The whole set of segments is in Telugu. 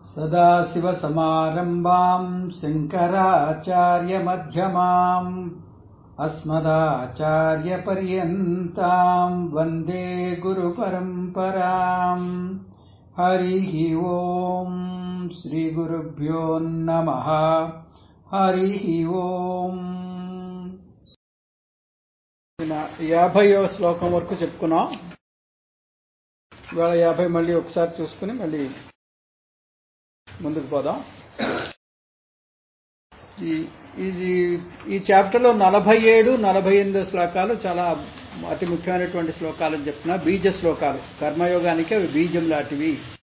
सदाशिवसमारम्भाम् शङ्कराचार्यमध्यमाम् अस्मदाचार्यपर्यन्ताम् वन्दे गुरुपरम्पराम् हरिः ओम् श्रीगुरुभ्यो नमः हरिः ఓం యాభైవ శ్లోకం వరకు చెప్పుకున్నాం ఇవాళ యాభై మళ్ళీ ఒకసారి చూసుకుని మళ్ళీ ముందుకు పోదాం ఈ- ఇది ఈ చాప్టర్లో నలభై ఏడు నలభై ఎనిమిదో శ్లోకాలు చాలా అతి ముఖ్యమైనటువంటి శ్లోకాలు అని చెప్తున్నా బీజ శ్లోకాలు కర్మయోగానికి అవి బీజం లాంటివి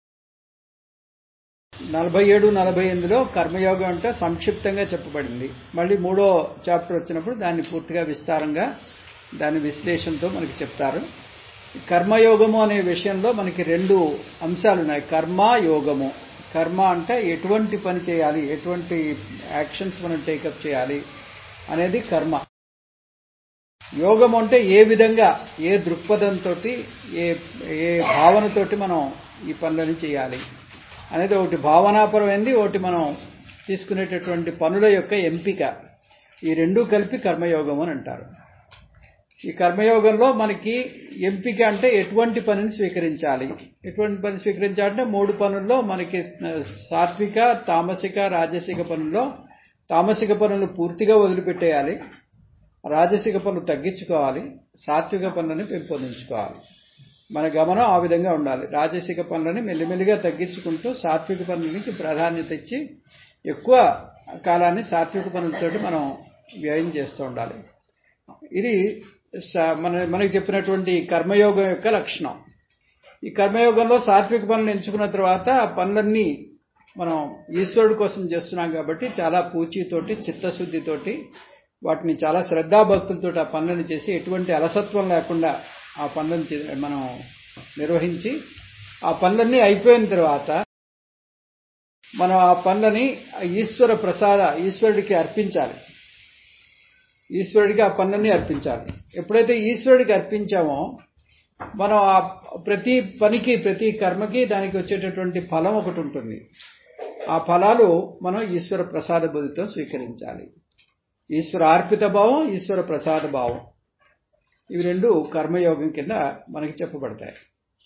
నలభై ఏడు నలభై ఎనిమిదిలో కర్మయోగం అంటే సంక్షిప్తంగా చెప్పబడింది మళ్ళీ మూడో చాప్టర్ వచ్చినప్పుడు దాన్ని పూర్తిగా విస్తారంగా దాని విశ్లేషణతో మనకి చెప్తారు కర్మయోగము అనే విషయంలో మనకి రెండు అంశాలు ఉన్నాయి కర్మ యోగము కర్మ అంటే ఎటువంటి పని చేయాలి ఎటువంటి యాక్షన్స్ మనం టేకప్ చేయాలి అనేది కర్మ యోగం అంటే ఏ విధంగా ఏ దృక్పథంతో ఏ ఏ భావనతోటి మనం ఈ పనులని చేయాలి అనేది ఒకటి భావనాపరమైనది ఒకటి మనం తీసుకునేటటువంటి పనుల యొక్క ఎంపిక ఈ రెండూ కలిపి కర్మయోగం అని అంటారు ఈ కర్మయోగంలో మనకి ఎంపిక అంటే ఎటువంటి పనిని స్వీకరించాలి ఎటువంటి పని స్వీకరించాలంటే మూడు పనుల్లో మనకి ఆ, సాత్విక తామసిక రాజసిక పనుల్లో తామసిక పనులు పూర్తిగా వదిలిపెట్టేయాలి రాజసిక పనులు తగ్గించుకోవాలి సాత్విక పనులని పెంపొందించుకోవాలి మన గమనం ఆ విధంగా ఉండాలి రాజసిక పనులని మెల్లిమెల్లిగా తగ్గించుకుంటూ సాత్విక పనులకి ప్రాధాన్యత ఇచ్చి ఎక్కువ కాలాన్ని సాత్విక పనులతోటి మనం వ్యయం చేస్తూ ఉండాలి ఇది స- మన మనకి చెప్పినటువంటి కర్మయోగం యొక్క లక్షణం ఈ కర్మయోగంలో సాత్విక పనులు ఎంచుకున్న తర్వాత ఆ పనులన్నీ మనం ఈశ్వరుడు కోసం చేస్తున్నాం కాబట్టి చాలా పూచీతోటి చిత్తశుద్ధితోటి వాటిని చాలా శ్రద్ధాభక్తులతో ఆ పనులను చేసి ఎటువంటి అలసత్వం లేకుండా ఆ పనులను చే- మనం నిర్వహించి ఆ పనులన్నీ అయిపోయిన తర్వాత మనం ఆ పనులని ఆ ఈశ్వర ప్రసాద ఈశ్వరుడికి అర్పించాలి ఈశ్వరుడికి ఆ పనులన్నీ అర్పించాలి ఎప్పుడైతే ఈశ్వరుడికి అర్పించామో మనం ఆ ప్రతి పనికి ప్రతి కర్మకి దానికి వచ్చేటటువంటి ఫలం ఒకటి ఉంటుంది ఆ ఫలాలు మనం ఈశ్వర ప్రసాద బుద్ధితో స్వీకరించాలి ఈశ్వర అర్పిత భావం ఈశ్వర ప్రసాద భావం ఇవి రెండు కర్మయోగం కింద మనకి చెప్పబడతాయి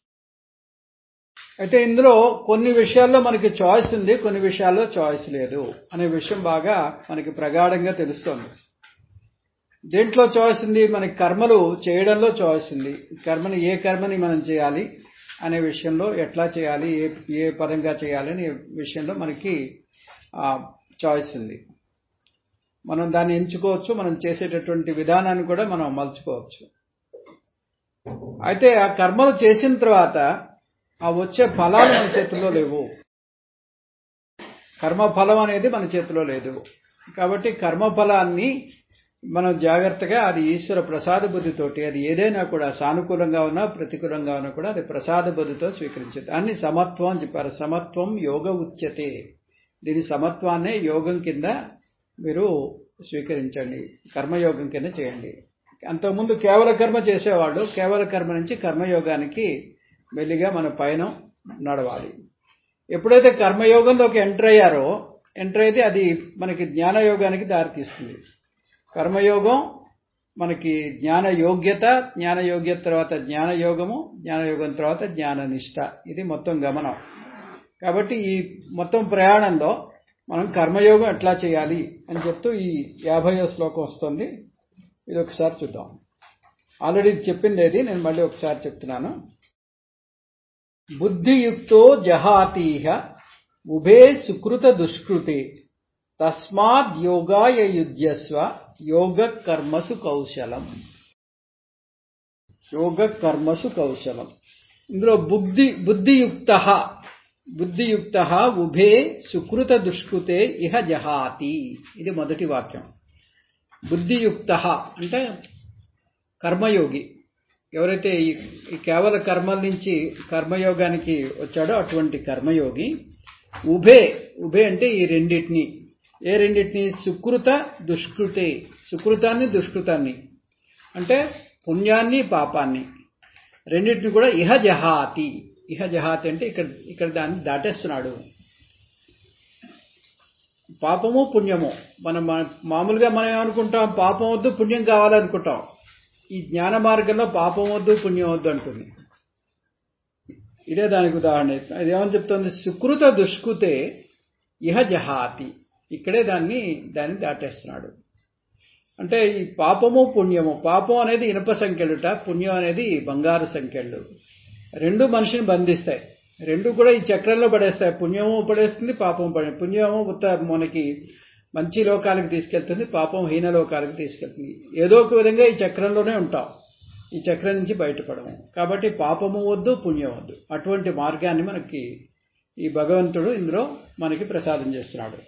అయితే ఇందులో కొన్ని విషయాల్లో మనకి చాయిస్ ఉంది కొన్ని విషయాల్లో చాయిస్ లేదు అనే విషయం బాగా మనకి ప్రగాఢంగా తెలుస్తోంది దేంట్లో చాయిస్ ఉంది మనకి కర్మలు చేయడంలో చాయిస్ ఉంది కర్మని ఏ కర్మని మనం చేయాలి అనే విషయంలో ఎట్లా చేయాలి ఏ ఏ పరంగా చేయాలి అనే విషయంలో మనకి చాయిస్ ఉంది మనం దాన్ని ఎంచుకోవచ్చు మనం చేసేటటువంటి విధానాన్ని కూడా మనం మలుచుకోవచ్చు అయితే ఆ కర్మలు చేసిన తర్వాత ఆ వచ్చే ఫలాలు మన చేతుల్లో లేవు కర్మ ఫలం అనేది మన చేతిలో లేదు కాబట్టి కర్మ ఫలాన్ని మనం జాగ్రత్తగా అది ఈశ్వర ప్రసాద బుద్ధితోటి అది ఏదైనా కూడా సానుకూలంగా ఉన్నా ప్రతికూలంగా ఉన్నా కూడా అది ప్రసాద బుద్ధితో స్వీకరించేది దాన్ని సమత్వం అని చెప్పారు సమత్వం యోగ ఉచ్యతే దీని సమత్వాన్నే యోగం కింద మీరు స్వీకరించండి కర్మయోగం కింద చేయండి అంతకుముందు కేవల కర్మ చేసేవాళ్ళు కేవల కర్మ నుంచి కర్మయోగానికి మెల్లిగా మన పయనం నడవాలి ఎప్పుడైతే కర్మయోగంలోకి ఎంటర్ అయ్యారో ఎంటర్ అయితే అది మనకి జ్ఞానయోగానికి దారితీస్తుంది కర్మయోగం మనకి జ్ఞాన యోగ్యత జ్ఞాన యోగ్యత తర్వాత జ్ఞాన యోగము జ్ఞాన యోగం తర్వాత జ్ఞాన నిష్ట ఇది మొత్తం గమనం కాబట్టి ఈ మొత్తం ప్రయాణంలో మనం కర్మయోగం ఎట్లా చేయాలి అని చెప్తూ ఈ యాభైవ శ్లోకం వస్తుంది ఇది ఒకసారి చూద్దాం ఆల్రెడీ చెప్పింది ఏది నేను మళ్ళీ ఒకసారి చెప్తున్నాను బుద్ధియుక్తో జహాతీహ ఉభే సుకృత దుష్కృతే తస్మాద్ యోగాయ యుజ్యస్వ యోగ కర్మసు కౌశలం యోగ కర్మసు కౌశలం ఇందులో బుద్ధి బుద్ధియుక్త బుద్ధియుక్త ఉభే సుకృత దుష్కృతే ఇహ జహాతి ఇది మొదటి వాక్యం బుద్ధియుక్త అంటే కర్మయోగి ఎవరైతే ఈ ఈ కేవల కర్మల నుంచి కర్మయోగానికి వచ్చాడో అటువంటి కర్మయోగి ఉభే ఉభే అంటే ఈ రెండింటిని ఏ రెండింటిని సుకృత దుష్కృతే సుకృతాన్ని దుష్కృతాన్ని అంటే పుణ్యాన్ని పాపాన్ని రెండింటిని కూడా ఇహ జహాతి ఇహ జహాతి అంటే ఇక్కడ ఇక్కడ దాన్ని దాటేస్తున్నాడు పాపము పుణ్యము మనం మా- మామూలుగా మనం ఏమనుకుంటాం పాపం వద్దు పుణ్యం కావాలనుకుంటాం ఈ జ్ఞాన మార్గంలో పాపం వద్దు పుణ్యం వద్దు అంటుంది ఇదే దానికి ఉదాహరణ అది ఏమని చెప్తుంది సుకృత దుష్కృతే ఇహ జహాతి ఇక్కడే దాన్ని దాన్ని దాటేస్తున్నాడు అంటే ఈ పాపము పుణ్యము పాపం అనేది ఇనుప సంఖ్యలుట పుణ్యం అనేది బంగారు సంఖ్యలు రెండు మనిషిని బంధిస్తాయి రెండు కూడా ఈ చక్రంలో పడేస్తాయి పుణ్యము పడేస్తుంది పాపం పడే పుణ్యము ఉత్త మనకి మంచి లోకాలకు తీసుకెళ్తుంది పాపం హీన లోకాలకు తీసుకెళ్తుంది ఏదో ఒక విధంగా ఈ చక్రంలోనే ఉంటాం ఈ చక్రం నుంచి బయటపడము కాబట్టి పాపము వద్దు పుణ్యం వద్దు అటువంటి మార్గాన్ని మనకి ఈ భగవంతుడు ఇందులో మనకి ప్రసాదం చేస్తున్నాడు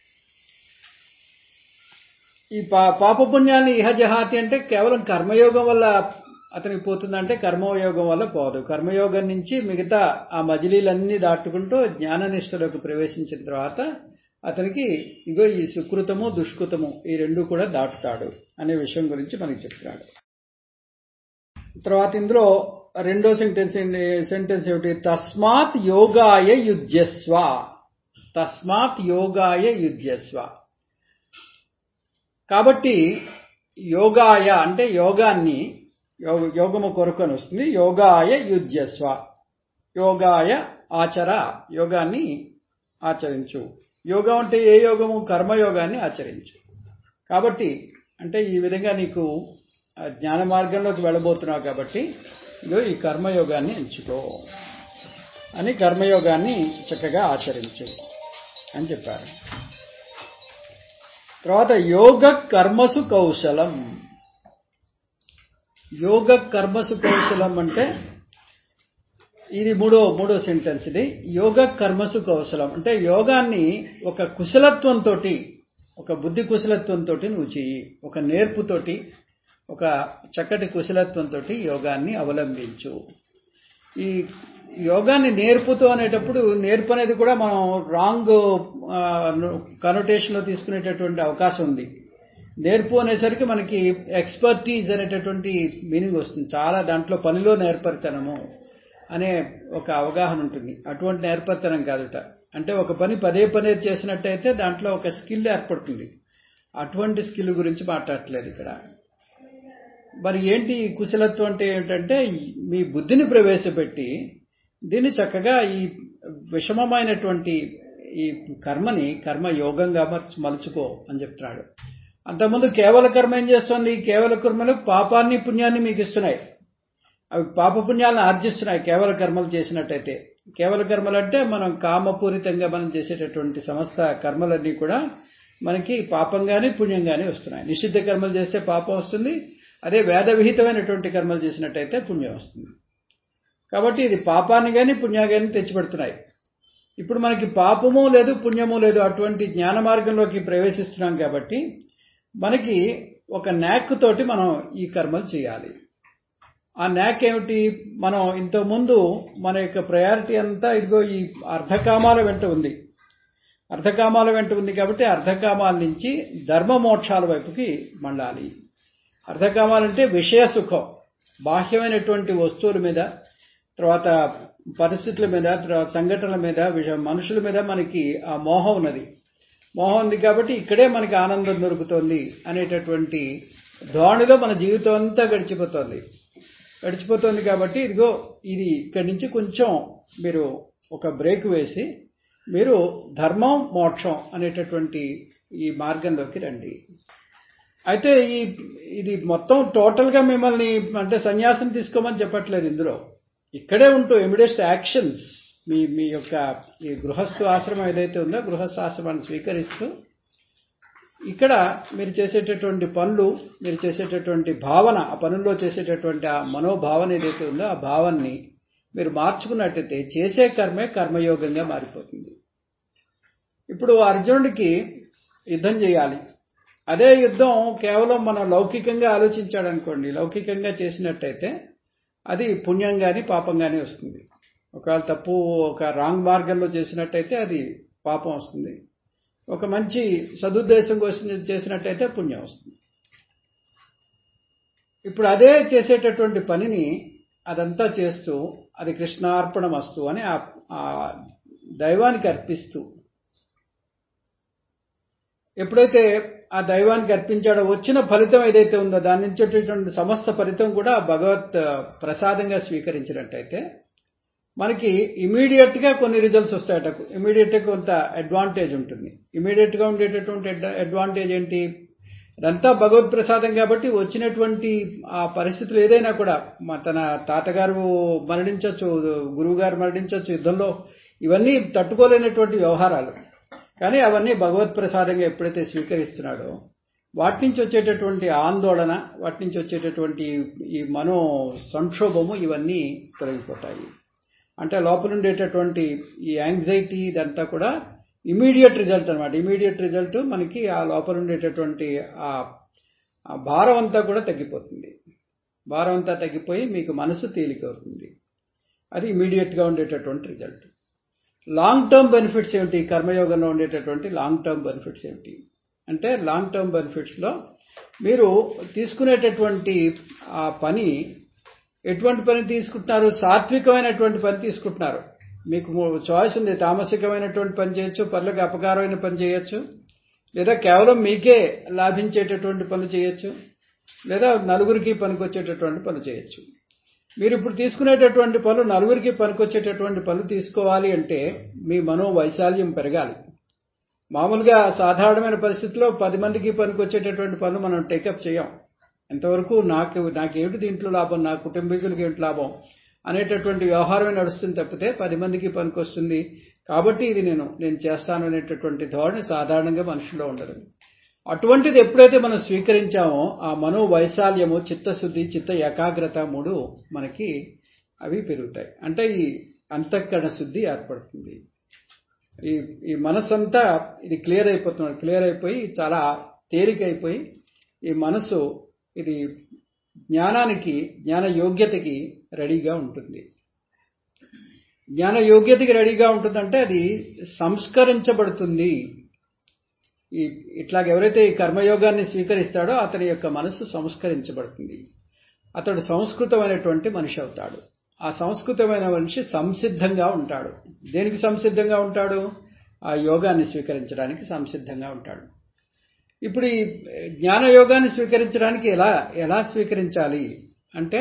ఈ పా పాపపుణ్యాన్ని ఇహజహాతి అంటే కేవలం కర్మయోగం వల్ల అతనికి పోతుందంటే కర్మయోగం వల్ల పోదు కర్మయోగం నుంచి మిగతా ఆ మజిలీలన్నీ దాటుకుంటూ జ్ఞాననిష్టలోకి ప్రవేశించిన తర్వాత అతనికి ఇగో ఈ సుకృతము దుష్కృతము ఈ రెండు కూడా దాటుతాడు అనే విషయం గురించి మనకి చెప్తున్నాడు తర్వాత ఇందులో రెండో సెంటెన్స్ సెంటెన్స్ ఏమిటి తస్మాత్ యోగాయ యుజ్యస్వ తస్మాత్ యోగాయ యుజ్యస్వ కాబట్టి యోగాయ అంటే యోగాన్ని యోగ యోగము కొరకు అని వస్తుంది యోగాయ యుజ్యస్వ యోగాయ ఆచర యోగాన్ని ఆచరించు యోగం అంటే ఏ యోగము కర్మయోగాన్ని ఆచరించు కాబట్టి అంటే ఈ విధంగా నీకు ఆ జ్ఞాన మార్గంలోకి వెళ్ళబోతున్నావు కాబట్టి ఇదో ఈ కర్మయోగాన్ని ఎంచుకో అని కర్మయోగాన్ని చక్కగా ఆచరించు అని చెప్పారు తర్వాత యోగ కర్మసు కౌశలం యోగ కర్మసు కౌశలం అంటే ఇది మూడో మూడో సెంటెన్స్ ఇది యోగ కర్మసు కౌశలం అంటే యోగాన్ని ఒక కుశలత్వంతో ఒక బుద్ధి కుశలత్వంతో నువ్వు చెయ్యి ఒక నేర్పుతోటి ఒక చక్కటి కుశలత్వంతో యోగాన్ని అవలంబించు ఈ యోగాన్ని నేర్పుతూ అనేటప్పుడు నేర్పు అనేది కూడా మనం రాంగ్ కనోటేషన్లో తీసుకునేటటువంటి అవకాశం ఉంది నేర్పు అనేసరికి మనకి ఎక్స్పర్టీజ్ అనేటటువంటి మీనింగ్ వస్తుంది చాలా దాంట్లో పనిలో నేర్పరితనము అనే ఒక అవగాహన ఉంటుంది అటువంటి నేర్పరితనం కాదుట అంటే ఒక పని పదే పదే చేసినట్టయితే దాంట్లో ఒక స్కిల్ ఏర్పడుతుంది అటువంటి స్కిల్ గురించి మాట్లాడట్లేదు ఇక్కడ మరి ఏంటి ఈ కుశలత్వం అంటే ఏంటంటే మీ బుద్ధిని ప్రవేశపెట్టి దీన్ని చక్కగా ఈ విషమమైనటువంటి ఈ కర్మని కర్మ యోగంగా మర్చ- మలుచుకో అని చెప్తున్నాడు అంతకుముందు కేవల కర్మ ఏం చేస్తుంది ఈ కేవల కర్మలు పాపాన్ని పుణ్యాన్ని మీకు ఇస్తున్నాయి అవి పాప పుణ్యాలను ఆర్జిస్తున్నాయి కేవల కర్మలు చేసినట్టయితే కేవల కర్మలు అంటే మనం కామపూరితంగా మనం చేసేటటువంటి సమస్త కర్మలన్నీ కూడా మనకి పాపంగానే పుణ్యంగానే వస్తున్నాయి నిషిద్ధ కర్మలు చేస్తే పాపం వస్తుంది అదే వేద విహితమైనటువంటి కర్మలు చేసినట్టయితే పుణ్యం వస్తుంది కాబట్టి ఇది పాపాన్ని కానీ పుణ్యాన్ని కానీ తెచ్చిపెడుతున్నాయి ఇప్పుడు మనకి పాపము లేదు పుణ్యము లేదు అటువంటి జ్ఞాన మార్గంలోకి ప్రవేశిస్తున్నాం కాబట్టి మనకి ఒక న్యాక్ తోటి మనం ఈ కర్మలు చేయాలి ఆ న్యాక్ ఏమిటి మనం ఇంతకుముందు మన యొక్క ప్రయారిటీ అంతా ఇదిగో ఈ అర్ధకామాల వెంట ఉంది అర్ధకామాల వెంట ఉంది కాబట్టి అర్ధకామాల నుంచి ధర్మ మోక్షాల వైపుకి మళ్ళాలి అర్ధకామాలంటే విషయ సుఖం బాహ్యమైనటువంటి వస్తువుల మీద తర్వాత పరిస్థితుల మీద తర్వాత సంఘటనల మీద విష- మనుషుల మీద మనకి ఆ మోహం ఉన్నది మోహం ఉంది కాబట్టి ఇక్కడే మనకి ఆనందం దొరుకుతుంది అనేటటువంటి ధోరణిలో మన జీవితం అంతా గడిచిపోతుంది గడిచిపోతుంది కాబట్టి ఇదిగో ఇది ఇక్కడి నుంచి కొంచెం మీరు ఒక బ్రేక్ వేసి మీరు ధర్మం మోక్షం అనేటటువంటి ఈ మార్గంలోకి రండి అయితే ఈ ఇది మొత్తం టోటల్గా మిమ్మల్ని అంటే సన్యాసం తీసుకోమని చెప్పట్లేదు ఇందులో ఇక్కడే ఉంటూ ఇమిడియట్ యాక్షన్స్ మీ మీ యొక్క ఈ గృహస్థు ఆశ్రమం ఏదైతే ఉందో గృహస్థ ఆశ్రమాన్ని స్వీకరిస్తూ ఇక్కడ మీరు చేసేటటువంటి పనులు మీరు చేసేటటువంటి భావన ఆ పనుల్లో చేసేటటువంటి ఆ మనోభావన ఏదైతే ఉందో ఆ భావాన్ని మీరు మార్చుకున్నట్టయితే చేసే కర్మే కర్మయోగంగా మారిపోతుంది ఇప్పుడు అర్జునుడికి యుద్ధం చేయాలి అదే యుద్ధం కేవలం మనం లౌకికంగా ఆలోచించాడు అనుకోండి లౌకికంగా చేసినట్టయితే అది పుణ్యం కానీ పాపం కానీ వస్తుంది ఒకవేళ తప్పు ఒక రాంగ్ మార్గంలో చేసినట్టయితే అది పాపం వస్తుంది ఒక మంచి సదుద్దేశం కోసం చేసినట్టయితే పుణ్యం వస్తుంది ఇప్పుడు అదే చేసేటటువంటి పనిని అదంతా చేస్తూ అది కృష్ణార్పణం వస్తు అని ఆ- ఆ దైవానికి అర్పిస్తూ ఎప్పుడైతే ఆ దైవానికి అర్పించాడో వచ్చిన ఫలితం ఏదైతే ఉందో దాని నుంచి వచ్చేటువంటి సమస్త ఫలితం కూడా భగవత్ ప్రసాదంగా స్వీకరించినట్టయితే మనకి ఇమీడియట్ గా కొన్ని రిజల్ట్స్ వస్తాయట ఇమీడియట్ గా కొంత అడ్వాంటేజ్ ఉంటుంది ఇమీడియట్ గా ఉండేటటువంటి అడ్వాంటేజ్ ఏంటి ఇదంతా భగవత్ ప్రసాదం కాబట్టి వచ్చినటువంటి ఆ పరిస్థితులు ఏదైనా కూడా మా తన తాతగారు మరణించవచ్చు గురువు గారు మరణించవచ్చు యుద్ధంలో ఇవన్నీ తట్టుకోలేనటువంటి వ్యవహారాలు కానీ అవన్నీ భగవత్ ప్రసాదంగా ఎప్పుడైతే స్వీకరిస్తున్నాడో వాటి నుంచి వచ్చేటటువంటి ఆందోళన వాటి నుంచి వచ్చేటటువంటి ఈ మనో సంక్షోభము ఇవన్నీ తొలగిపోతాయి అంటే లోపల ఉండేటటువంటి ఈ యాంగ్జైటీ ఇదంతా కూడా ఇమీడియట్ రిజల్ట్ అనమాట ఇమీడియట్ రిజల్ట్ మనకి ఆ లోపల ఉండేటటువంటి ఆ భారం అంతా కూడా తగ్గిపోతుంది భారం అంతా తగ్గిపోయి మీకు మనసు తేలికవుతుంది అది ఇమీడియట్గా ఉండేటటువంటి రిజల్ట్ లాంగ్ టర్మ్ బెనిఫిట్స్ ఏమిటి కర్మయోగంలో ఉండేటటువంటి లాంగ్ టర్మ్ బెనిఫిట్స్ ఏమిటి అంటే లాంగ్ టర్మ్ బెనిఫిట్స్లో మీరు తీసుకునేటటువంటి ఆ పని ఎటువంటి పని తీసుకుంటున్నారు సాత్వికమైనటువంటి పని తీసుకుంటున్నారు మీకు చాయిస్ ఉంది తామసికమైనటువంటి పని చేయొచ్చు పనులకు అపకారమైన పని చేయొచ్చు లేదా కేవలం మీకే లాభించేటటువంటి పనులు చేయొచ్చు లేదా నలుగురికి పనికొచ్చేటటువంటి పనులు చేయొచ్చు మీరు ఇప్పుడు తీసుకునేటటువంటి పనులు నలుగురికి పనికొచ్చేటటువంటి పనులు తీసుకోవాలి అంటే మీ మనో వైశాల్యం పెరగాలి మామూలుగా సాధారణమైన పరిస్థితుల్లో పది మందికి పనికొచ్చేటటువంటి పనులు మనం టేకప్ చేయం ఎంతవరకు నాకు నాకేమిటి దీంట్లో లాభం నా కుటుంబీకులకి ఏమిటి లాభం అనేటటువంటి వ్యవహారమే నడుస్తుంది తప్పితే పది మందికి పనికొస్తుంది కాబట్టి ఇది నేను నేను చేస్తాను అనేటటువంటి ధోరణి సాధారణంగా మనుషుల్లో ఉండదు అటువంటిది ఎప్పుడైతే మనం స్వీకరించామో ఆ మనో వైశాల్యము చిత్తశుద్ధి చిత్త ఏకాగ్రత మూడు మనకి అవి పెరుగుతాయి అంటే ఈ అంతఃకరణ శుద్ధి ఏర్పడుతుంది ఈ ఈ మనసంతా ఇది క్లియర్ అయిపోతుంది క్లియర్ అయిపోయి చాలా తేలికైపోయి ఈ మనసు ఇది జ్ఞానానికి జ్ఞాన యోగ్యతకి రెడీగా ఉంటుంది జ్ఞాన యోగ్యతకి రెడీగా ఉంటుందంటే అది సంస్కరించబడుతుంది ఈ ఇట్లాగ ఎవరైతే ఈ కర్మయోగాన్ని స్వీకరిస్తాడో అతని యొక్క మనసు సంస్కరించబడుతుంది అతడు సంస్కృతమైనటువంటి మనిషి అవుతాడు ఆ సంస్కృతమైన మనిషి సంసిద్ధంగా ఉంటాడు దేనికి సంసిద్ధంగా ఉంటాడు ఆ యోగాన్ని స్వీకరించడానికి సంసిద్ధంగా ఉంటాడు ఇప్పుడు ఈ జ్ఞాన యోగాన్ని స్వీకరించడానికి ఎలా ఎలా స్వీకరించాలి అంటే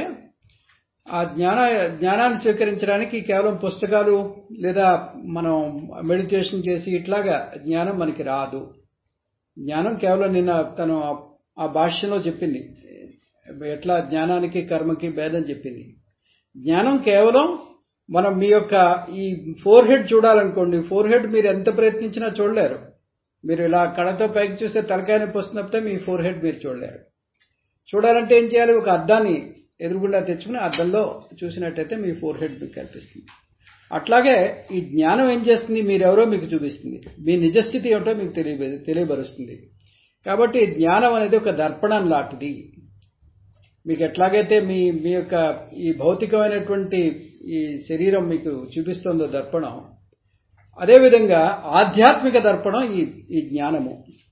ఆ జ్ఞాన జ్ఞానాన్ని స్వీకరించడానికి కేవలం పుస్తకాలు లేదా మనం మెడిటేషన్ చేసి ఇట్లాగా జ్ఞానం మనకి రాదు జ్ఞానం కేవలం నిన్న తను ఆ భాష్యంలో చెప్పింది ఎట్లా జ్ఞానానికి కర్మకి భేదం చెప్పింది జ్ఞానం కేవలం మనం మీ యొక్క ఈ ఫోర్ హెడ్ చూడాలనుకోండి ఫోర్ హెడ్ మీరు ఎంత ప్రయత్నించినా చూడలేరు మీరు ఇలా కళతో పైకి చూస్తే తలకాయ నొప్పి వస్తున్నప్పుడే మీ ఫోర్ హెడ్ మీరు చూడలేరు చూడాలంటే ఏం చేయాలి ఒక అద్దాన్ని ఎదురుగుండా తెచ్చుకుని అద్దంలో చూసినట్టయితే మీ ఫోర్ హెడ్ మీకు కనిపిస్తుంది అట్లాగే ఈ జ్ఞానం ఏం చేస్తుంది మీరెవరో మీకు చూపిస్తుంది మీ నిజస్థితి ఏమిటో మీకు తెలియ తెలియబరుస్తుంది కాబట్టి జ్ఞానం అనేది ఒక దర్పణం లాంటిది మీకు ఎట్లాగైతే మీ మీ యొక్క ఈ భౌతికమైనటువంటి ఈ శరీరం మీకు చూపిస్తుందో దర్పణం అదేవిధంగా ఆధ్యాత్మిక దర్పణం ఈ ఈ జ్ఞానము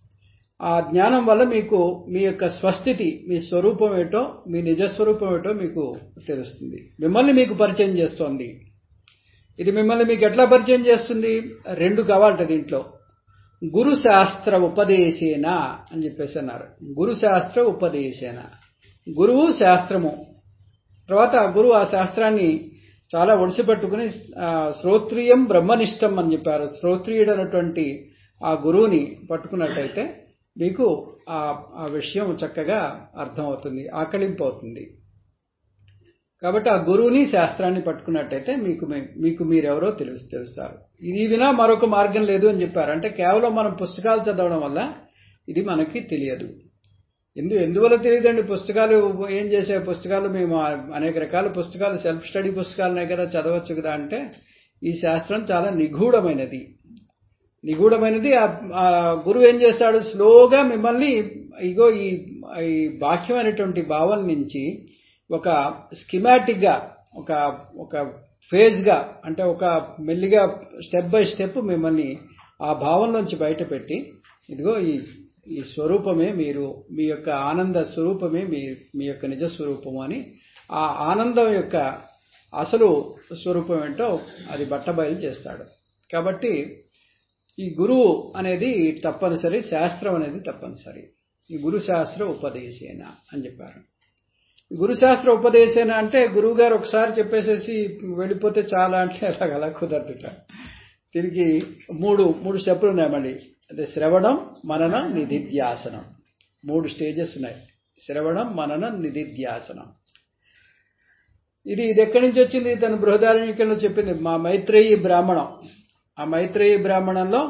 ఆ జ్ఞానం వల్ల మీకు మీ యొక్క స్వస్థితి మీ స్వరూపం ఏటో మీ నిజస్వరూపం ఏటో మీకు తెలుస్తుంది మిమ్మల్ని మీకు పరిచయం చేస్తోంది ఇది మిమ్మల్ని మీకు ఎట్లా పరిచయం చేస్తుంది రెండు కావాలట దీంట్లో గురు శాస్త్ర ఉపదేశేన అని చెప్పేసి అన్నారు గురు శాస్త్ర ఉపదేశేన గురువు శాస్త్రము తర్వాత గురువు ఆ శాస్త్రాన్ని చాలా ఒడిసిపెట్టుకుని శ్రోత్రియం బ్రహ్మనిష్టం అని చెప్పారు శ్రోత్రియుడు అన్నటువంటి ఆ గురువుని పట్టుకున్నట్టయితే మీకు ఆ ఆ విషయం చక్కగా అర్థమవుతుంది ఆకలింపు అవుతుంది కాబట్టి ఆ గురువుని శాస్త్రాన్ని పట్టుకున్నట్టయితే మీకు మీకు మీరెవరో తెలుసు తెలుస్తారు ఇది వినా మరొక మార్గం లేదు అని చెప్పారు అంటే కేవలం మనం పుస్తకాలు చదవడం వల్ల ఇది మనకి తెలియదు ఎందు ఎందువల్ల తెలియదండి పుస్తకాలు ఏం చేసే పుస్తకాలు మేము అనేక రకాల పుస్తకాలు సెల్ఫ్ స్టడీ పుస్తకాలనే కదా చదవచ్చు కదా అంటే ఈ శాస్త్రం చాలా నిగూఢమైనది నిగూఢమైనది ఆ గురువు ఏం చేస్తాడు స్లోగా మిమ్మల్ని ఇగో ఈ ఈ బాహ్యమైనటువంటి భావం నుంచి ఒక స్కిమాటిక్గా ఒక ఒక ఫేజ్గా అంటే ఒక మెల్లిగా స్టెప్ బై స్టెప్ మిమ్మల్ని ఆ భావంలోంచి బయటపెట్టి ఇదిగో ఈ ఈ స్వరూపమే మీరు మీ యొక్క ఆనంద స్వరూపమే మీ మీ యొక్క నిజ స్వరూపము అని ఆ ఆనందం యొక్క అసలు స్వరూపం ఏంటో అది బట్టబయలు చేస్తాడు కాబట్టి ఈ గురువు అనేది తప్పనిసరి శాస్త్రం అనేది తప్పనిసరి ఈ గురు శాస్త్ర ఉపదేశేన అని చెప్పారు ఈ గురు శాస్త్ర ఉపదేశేన అంటే గురువు గారు ఒకసారి చెప్పేసేసి వెళ్ళిపోతే చాలా అంటే అలాగ అలా కుదరదుట దీనికి మూడు మూడు స్టెప్పులు ఉన్నాయి మళ్ళీ అదే శ్రవణం మననం నిధిధ్యాసనం మూడు స్టేజెస్ ఉన్నాయి శ్రవణం మననం నిధిధ్యాసనం ఇది ఇది ఎక్కడి నుంచి వచ్చింది తన బృహదారణ్యకంలో చెప్పింది మా మైత్రేయి బ్రాహ్మణం ఆ మైత్రేయి బ్రాహ్మణంలో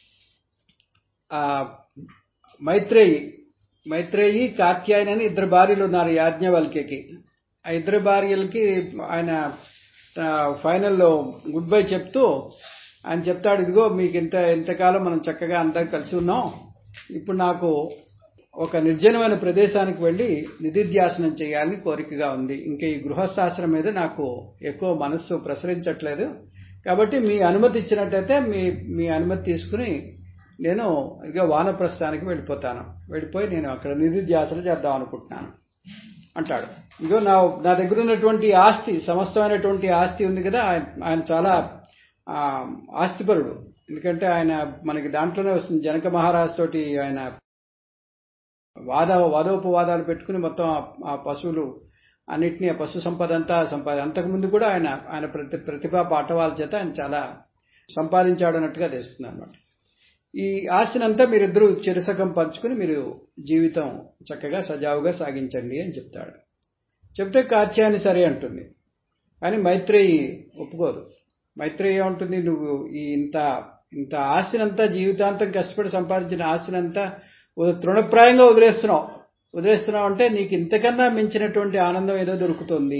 ఆ మైత్రేయి మైత్రేయి కాత్యాయని అని ఇద్దరు భార్యలు ఉన్నారు యాజ్ఞవల్క్యకి ఆ ఇద్దరు భార్యలకి ఆయన ఫైనల్లో గుడ్ బై చెప్తూ ఆయన చెప్తాడు ఇదిగో మీకు ఇంత ఇంతకాలం మనం చక్కగా అందరం కలిసి ఉన్నాం ఇప్పుడు నాకు ఒక నిర్జనమైన ప్రదేశానికి వెళ్ళి నిధిధ్యాసనం చేయాలని కోరికగా ఉంది ఇంకా ఈ గృహశాస్త్రం మీద నాకు ఎక్కువ మనస్సు ప్రసరించట్లేదు కాబట్టి మీ అనుమతి ఇచ్చినట్టయితే మీ మీ అనుమతి తీసుకుని నేను ఇక వానప్రస్థానికి వెళ్ళిపోతాను వెళ్ళిపోయి నేను అక్కడ నిధిధ్యాసన చేద్దాం అనుకుంటున్నాను అంటాడు ఇగో నా నా దగ్గర ఉన్నటువంటి ఆస్తి సమస్తమైనటువంటి ఆస్తి ఉంది కదా ఆయన చాలా ఆస్తిపరుడు ఎందుకంటే ఆయన మనకి దాంట్లోనే వస్తుంది జనక మహారాజ్ తోటి ఆయన వాద వాదోపవాదాలు పెట్టుకుని మొత్తం ఆ పశువులు అన్నిటినీ ఆ పశు సంపద అంతా సంపాద అంతకుముందు కూడా ఆయన ఆయన ప్రతి ప్రతిభా పాఠవాల చేత ఆయన చాలా సంపాదించాడు అన్నట్టుగా తెలుస్తుంది అనమాట ఈ ఆస్తినంతా మీరిద్దరూ చిరసకం పంచుకుని మీరు జీవితం చక్కగా సజావుగా సాగించండి అని చెప్తాడు చెప్తే కాత్యాయని సరే అంటుంది కానీ మైత్రేయి ఒప్పుకోదు మైత్రేయి ఏమంటుంది నువ్వు ఈ ఇంత ఇంత ఆస్తినంతా జీవితాంతం కష్టపడి సంపాదించిన ఆస్తినంతా తృణప్రాయంగా వదిలేస్తున్నావు వదిలేస్తున్నావు అంటే నీకు ఇంతకన్నా మించినటువంటి ఆనందం ఏదో దొరుకుతుంది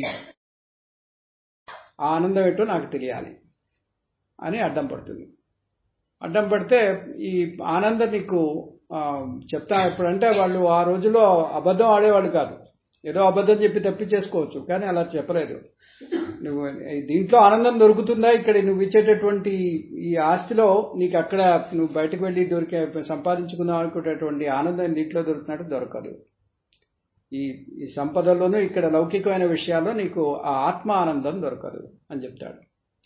ఆ ఆనందం ఏంటో నాకు తెలియాలి అని అడ్డం పడుతుంది అడ్డం పడితే ఈ ఆనందం నీకు చెప్తా ఎప్పుడంటే వాళ్ళు ఆ రోజుల్లో అబద్ధం ఆడేవాళ్ళు కాదు ఏదో అబద్ధం చెప్పి తప్పించేసుకోవచ్చు కానీ అలా చెప్పలేదు నువ్వు దీంట్లో ఆనందం దొరుకుతుందా ఇక్కడ నువ్వు ఇచ్చేటటువంటి ఈ ఆస్తిలో నీకు అక్కడ నువ్వు బయటకు వెళ్ళి దొరికే సంపాదించుకుందాం అనుకునేటువంటి ఆనందం దీంట్లో దొరుకుతున్నట్టు దొరకదు ఈ ఈ సంపదలోనూ ఇక్కడ లౌకికమైన విషయాల్లో నీకు ఆ ఆత్మ ఆనందం దొరకదు అని చెప్తాడు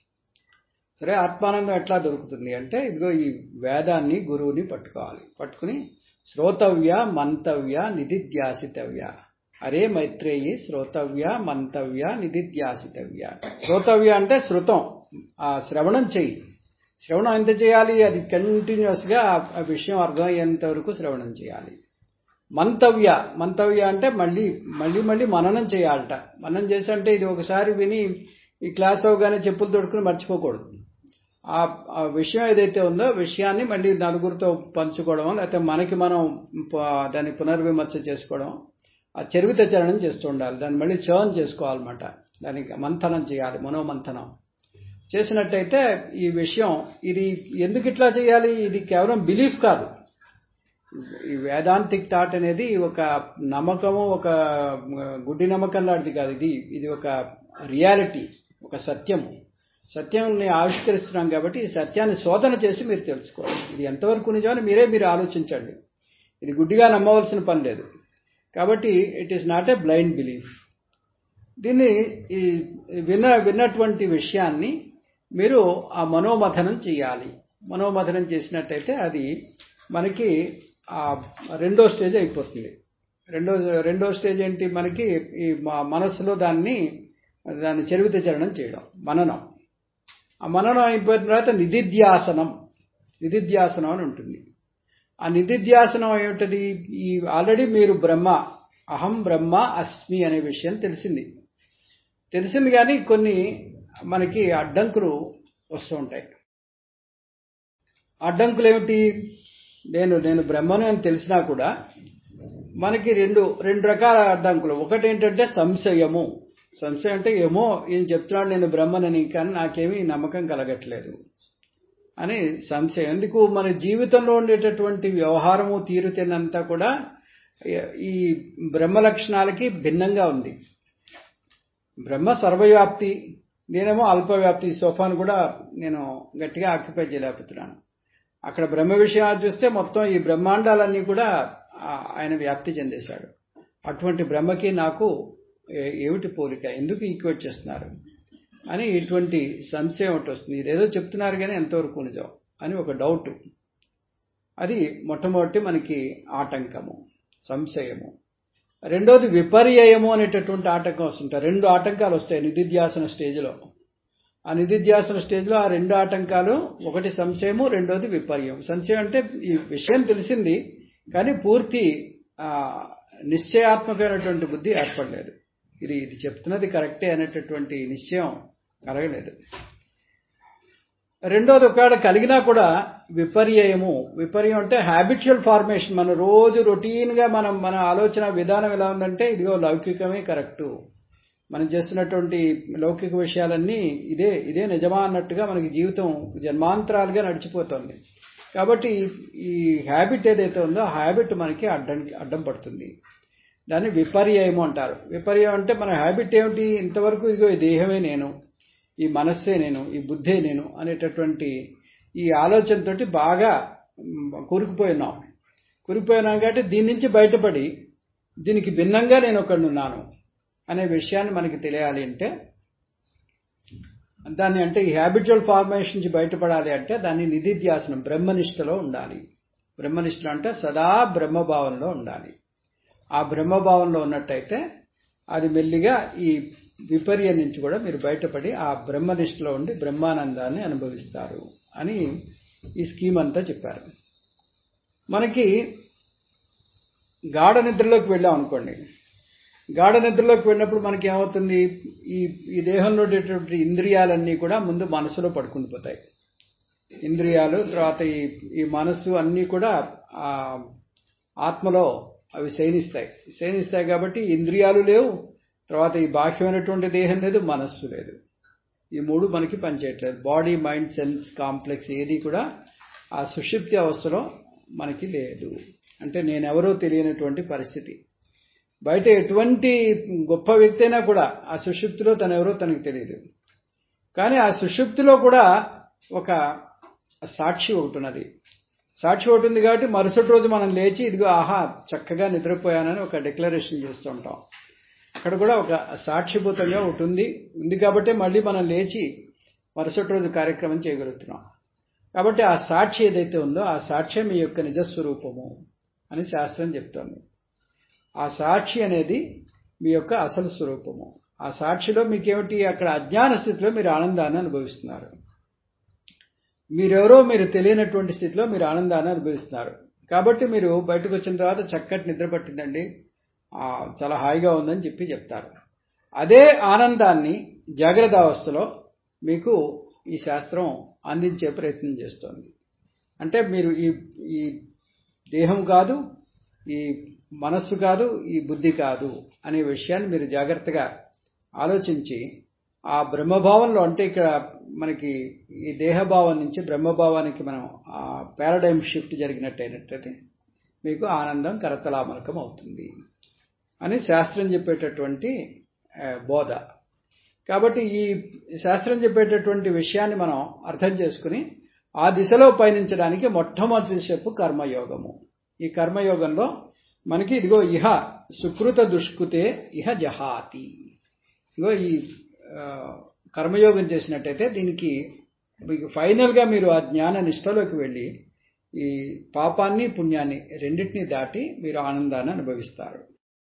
సరే ఆత్మానందం ఎట్లా దొరుకుతుంది అంటే ఇదిగో ఈ వేదాన్ని గురువుని పట్టుకోవాలి పట్టుకుని శ్రోతవ్య మంతవ్య నిధిధ్యాసితవ్య అరే మైత్రేయి శ్రోతవ్య మంతవ్య నిధిధ్యాసితవ్య శ్రోతవ్య అంటే శృతం ఆ శ్రవణం చెయ్యి శ్రవణం ఎంత చేయాలి అది కంటిన్యూస్గా ఆ విషయం అర్థమయ్యేంత వరకు శ్రవణం చేయాలి మంతవ్య మంతవ్య అంటే మళ్ళీ మళ్ళీ మళ్ళీ మననం చేయాలట మననం చేసి అంటే ఇది ఒకసారి విని ఈ క్లాస్ అవగానే చెప్పులు తొడుకుని మర్చిపోకూడదు ఆ విషయం ఏదైతే ఉందో విషయాన్ని మళ్ళీ నలుగురితో పంచుకోవడం లేకపోతే మనకి మనం దాన్ని పునర్విమర్శ చేసుకోవడం ఆ చరివిత చరణం చేస్తూ ఉండాలి దాన్ని మళ్ళీ చర్న్ చేసుకోవాలన్నమాట దానికి మంథనం చేయాలి మనోమంథనం చేసినట్టయితే ఈ విషయం ఇది ఎందుకు ఇట్లా చేయాలి ఇది కేవలం బిలీఫ్ కాదు ఈ వేదాంతిక్ థాట్ అనేది ఒక నమ్మకము ఒక గుడ్డి నమ్మకం లాంటిది కాదు ఇది ఇది ఒక రియాలిటీ ఒక సత్యము సత్యాన్ని ఆవిష్కరిస్తున్నాం కాబట్టి ఈ సత్యాన్ని శోధన చేసి మీరు తెలుసుకోవాలి ఇది ఎంతవరకు నిజమని మీరే మీరు ఆలోచించండి ఇది గుడ్డిగా నమ్మవలసిన పని లేదు కాబట్టి it is not a blind belief దీన్ని ఈ విన్న విన్నటువంటి విషయాన్ని మీరు ఆ మనోమథనం చేయాలి మనోమథనం చేసినట్టయితే అది మనకి ఆ రెండో స్టేజ్ అయిపోతుంది రెండో రెండో స్టేజ్ ఏంటి మనకి ఈ మనస్సులో దాన్ని దాన్ని చరివిత చరణం చేయడం మననం ఆ మననం అయిపోయిన తర్వాత నిధిధ్యాసనం నిధిధ్యాసనం అని ఉంటుంది ఆ నిధిధ్యాసనం ఏమిటది ఈ ఆల్రెడీ మీరు బ్రహ్మ అహం బ్రహ్మ అస్మి అనే విషయం తెలిసింది తెలిసింది కానీ కొన్ని మనకి అడ్డంకులు వస్తూ ఉంటాయి అడ్డంకులు ఏమిటి నేను నేను బ్రహ్మను అని తెలిసినా కూడా మనకి రెండు రెండు రకాల అడ్డంకులు ఒకటి ఏంటంటే సంశయము సంశయం అంటే ఏమో ఈయన చెప్తున్నాడు నేను బ్రహ్మనని కానీ నాకేమీ నమ్మకం కలగట్లేదు అని సంశయం ఎందుకు మన జీవితంలో ఉండేటటువంటి వ్యవహారము తీరుతేనంతా కూడా ఈ బ్రహ్మ లక్షణాలకి భిన్నంగా ఉంది బ్రహ్మ సర్వవ్యాప్తి నేనేమో అల్పవ్యాప్తి సోఫాను కూడా నేను గట్టిగా ఆక్యుపై చేయలేకపోతున్నాను అక్కడ బ్రహ్మ విషయాలు చూస్తే మొత్తం ఈ బ్రహ్మాండాలన్నీ కూడా ఆయన వ్యాప్తి చెందేశాడు అటువంటి బ్రహ్మకి నాకు ఏమిటి పోలిక ఎందుకు ఈక్వేట్ చేస్తున్నారు అని ఇటువంటి సంశయం ఒకటి వస్తుంది ఇదేదో చెప్తున్నారు కానీ ఎంతవరకు నిజం అని ఒక డౌట్ అది మొట్టమొదటి మనకి ఆటంకము సంశయము రెండోది విపర్యయము అనేటటువంటి ఆటంకం వస్తుంటాయి రెండు ఆటంకాలు వస్తాయి నిధిధ్యాసన స్టేజ్లో ఆ నిధిధ్యాసన స్టేజ్లో ఆ రెండు ఆటంకాలు ఒకటి సంశయము రెండోది విపర్యం సంశయం అంటే ఈ విషయం తెలిసింది కానీ పూర్తి నిశ్చయాత్మకమైనటువంటి బుద్ధి ఏర్పడలేదు ఇది ఇది చెప్తున్నది కరెక్టే అనేటటువంటి నిశ్చయం కలగలేదు రెండోది ఒకవేళ కలిగినా కూడా విపర్యయము విపర్యం అంటే హ్యాబిచువల్ ఫార్మేషన్ మన రోజు రొటీన్గా మనం మన ఆలోచన విధానం ఎలా ఉందంటే ఇదిగో లౌకికమే కరెక్టు మనం చేస్తున్నటువంటి లౌకిక విషయాలన్నీ ఇదే ఇదే నిజమా అన్నట్టుగా మనకి జీవితం జన్మాంతరాలుగా నడిచిపోతుంది కాబట్టి ఈ హ్యాబిట్ ఏదైతే ఉందో ఆ హ్యాబిట్ మనకి అడ్డం అడ్డం పడుతుంది దాన్ని విపర్యయము అంటారు విపర్యం అంటే మన హ్యాబిట్ ఏమిటి ఇంతవరకు ఇదిగో ఈ దేహమే నేను ఈ మనస్సే నేను ఈ బుద్ధే నేను అనేటటువంటి ఈ ఆలోచనతోటి బాగా కూరుకుపోయినాం కూరుకుపోయినాం కాబట్టి దీని నుంచి బయటపడి దీనికి భిన్నంగా నేను ఒకడున్నాను అనే విషయాన్ని మనకి తెలియాలి అంటే దాన్ని అంటే ఈ హ్యాబిచువల్ ఫార్మేషన్ నుంచి బయటపడాలి అంటే దాన్ని నిధిధ్యాసనం బ్రహ్మనిష్టలో ఉండాలి బ్రహ్మనిష్టలో అంటే సదా బ్రహ్మభావంలో ఉండాలి ఆ బ్రహ్మభావంలో ఉన్నట్టయితే అది మెల్లిగా ఈ విపర్యం నుంచి కూడా మీరు బయటపడి ఆ బ్రహ్మనిష్టలో ఉండి బ్రహ్మానందాన్ని అనుభవిస్తారు అని ఈ స్కీమ్ అంతా చెప్పారు మనకి గాఢ నిద్రలోకి వెళ్ళాం అనుకోండి గాఢ నిద్రలోకి వెళ్ళినప్పుడు మనకి ఏమవుతుంది ఈ ఈ దేహంలో ఉండేటువంటి ఇంద్రియాలన్నీ కూడా ముందు మనసులో పడుకుని పోతాయి ఇంద్రియాలు తర్వాత ఈ ఈ మనస్సు అన్నీ కూడా ఆ ఆత్మలో అవి శయనిస్తాయి శయనిస్తాయి కాబట్టి ఇంద్రియాలు లేవు తర్వాత ఈ బాహ్యమైనటువంటి దేహం లేదు మనస్సు లేదు ఈ మూడు మనకి పనిచేయట్లేదు బాడీ మైండ్ సెన్స్ కాంప్లెక్స్ ఏది కూడా ఆ సుషిప్తి అవస్థలో మనకి లేదు అంటే నేనెవరో తెలియనటువంటి పరిస్థితి బయట ఎటువంటి గొప్ప వ్యక్తి అయినా కూడా ఆ సుషుప్తిలో తనెవరో తనకు తెలియదు కానీ ఆ సుషుప్తిలో కూడా ఒక సాక్షి ఒకటి ఉన్నది సాక్షి ఒకటి ఉంది కాబట్టి మరుసటి రోజు మనం లేచి ఇదిగో ఆహా చక్కగా నిద్రపోయానని ఒక డిక్లరేషన్ చేస్తూ ఉంటాం అక్కడ కూడా ఒక సాక్షిభూతంగా ఒకటి ఉంది ఉంది కాబట్టి మళ్ళీ మనం లేచి మరుసటి రోజు కార్యక్రమం చేయగలుగుతున్నాం కాబట్టి ఆ సాక్షి ఏదైతే ఉందో ఆ సాక్ష్యం మీ యొక్క నిజస్వరూపము అని శాస్త్రం చెప్తోంది ఆ సాక్షి అనేది మీ యొక్క అసలు స్వరూపము ఆ సాక్షిలో మీకేమిటి అక్కడ అజ్ఞాన స్థితిలో మీరు ఆనందాన్ని అనుభవిస్తున్నారు మీరెవరో మీరు తెలియనటువంటి స్థితిలో మీరు ఆనందాన్ని అనుభవిస్తున్నారు కాబట్టి మీరు బయటకు వచ్చిన తర్వాత చక్కటి నిద్ర పట్టిందండి చాలా హాయిగా ఉందని చెప్పి చెప్తారు అదే ఆనందాన్ని జాగ్రత్త అవస్థలో మీకు ఈ శాస్త్రం అందించే ప్రయత్నం చేస్తోంది అంటే మీరు ఈ ఈ దేహం కాదు ఈ మనస్సు కాదు ఈ బుద్ధి కాదు అనే విషయాన్ని మీరు జాగ్రత్తగా ఆలోచించి ఆ బ్రహ్మభావంలో అంటే ఇక్కడ మనకి ఈ దేహభావం నుంచి బ్రహ్మభావానికి మనం ఆ పారాడైమ్ షిఫ్ట్ జరిగినట్టయినట్టయితే మీకు ఆనందం కరతలామలకం అవుతుంది అని శాస్త్రం చెప్పేటటువంటి బోధ కాబట్టి ఈ శాస్త్రం చెప్పేటటువంటి విషయాన్ని మనం అర్థం చేసుకుని ఆ దిశలో పయనించడానికి మొట్టమొదటి చెప్పు కర్మయోగము ఈ కర్మయోగంలో మనకి ఇదిగో ఇహ సుకృత దుష్కృతే ఇహ జహాతి ఇదిగో ఈ కర్మయోగం చేసినట్టయితే దీనికి మీకు ఫైనల్గా మీరు ఆ జ్ఞాన నిష్టలోకి వెళ్ళి ఈ పాపాన్ని పుణ్యాన్ని రెండింటినీ దాటి మీరు ఆనందాన్ని అనుభవిస్తారు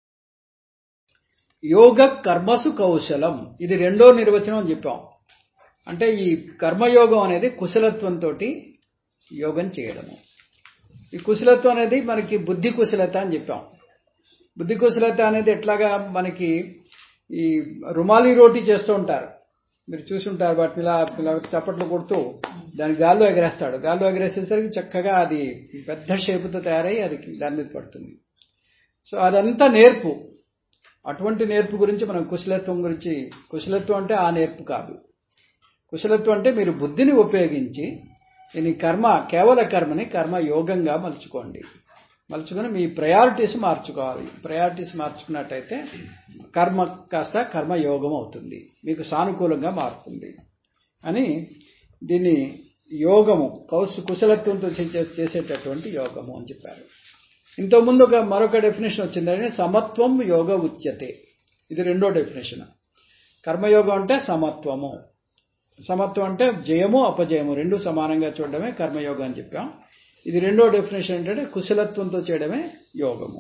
యోగ కర్మసు కౌశలం ఇది రెండో నిర్వచనం అని చెప్పాం అంటే ఈ కర్మయోగం అనేది కుశలత్వంతో యోగం చేయడము ఈ కుశలత్వం అనేది మనకి బుద్ధి కుశలత అని చెప్పాం బుద్ధి కుశలత అనేది ఎట్లాగా మనకి ఈ రుమాలి రోటీ చేస్తూ ఉంటారు మీరు చూసి ఉంటారు వాటిని ఇలా ఇలా చప్పట్లు కొడుతూ దాని గాల్లో ఎగరేస్తాడు గాల్లో ఎగరేసేసరికి చక్కగా అది పెద్ద షేపుతో తయారై అది దాని మీద పడుతుంది సో అదంతా నేర్పు అటువంటి నేర్పు గురించి మనం కుశలత్వం గురించి కుశలత్వం అంటే ఆ నేర్పు కాదు కుశలత్వం అంటే మీరు బుద్ధిని ఉపయోగించి దీని కర్మ కేవల కర్మని కర్మ యోగంగా మలుచుకోండి మలుచుకొని మీ ప్రయారిటీస్ మార్చుకోవాలి ప్రయారిటీస్ మార్చుకున్నట్టయితే కర్మ కాస్త కర్మ యోగం అవుతుంది మీకు సానుకూలంగా మారుతుంది అని దీన్ని యోగము కౌశ కుశలత్వంతో చేసేటటువంటి యోగము అని చెప్పారు ఇంతకుముందు ఒక మరొక డెఫినేషన్ వచ్చిందంటే సమత్వం యోగ ఉచ్యతే ఇది రెండో డెఫినేషన్ కర్మయోగం అంటే సమత్వము సమత్వం అంటే జయము అపజయము రెండు సమానంగా చూడడమే కర్మయోగం అని చెప్పాం ఇది రెండో డెఫినేషన్ ఏంటంటే కుశలత్వంతో చేయడమే యోగము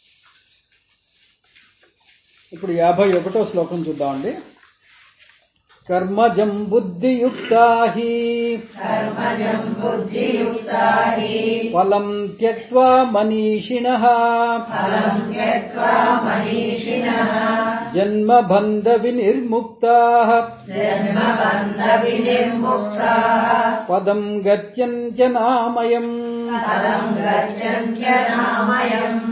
ఇప్పుడు యాభై ఒకటో శ్లోకం చూద్దామండి కర్మజం బుద్ధియుక్తా హి कर्मजम् बुद्धियुक्ता हि ఫలం త్యక్వా మనీషిణ फलम् त्यक्त्वा मनीषिणः జన్మబంధ వినిర్ముక్తా जन्मबन्धविनिर्मुक्ताः పదం గత్యంత్యనామయం फलम् गच्छन्त्यनामयम्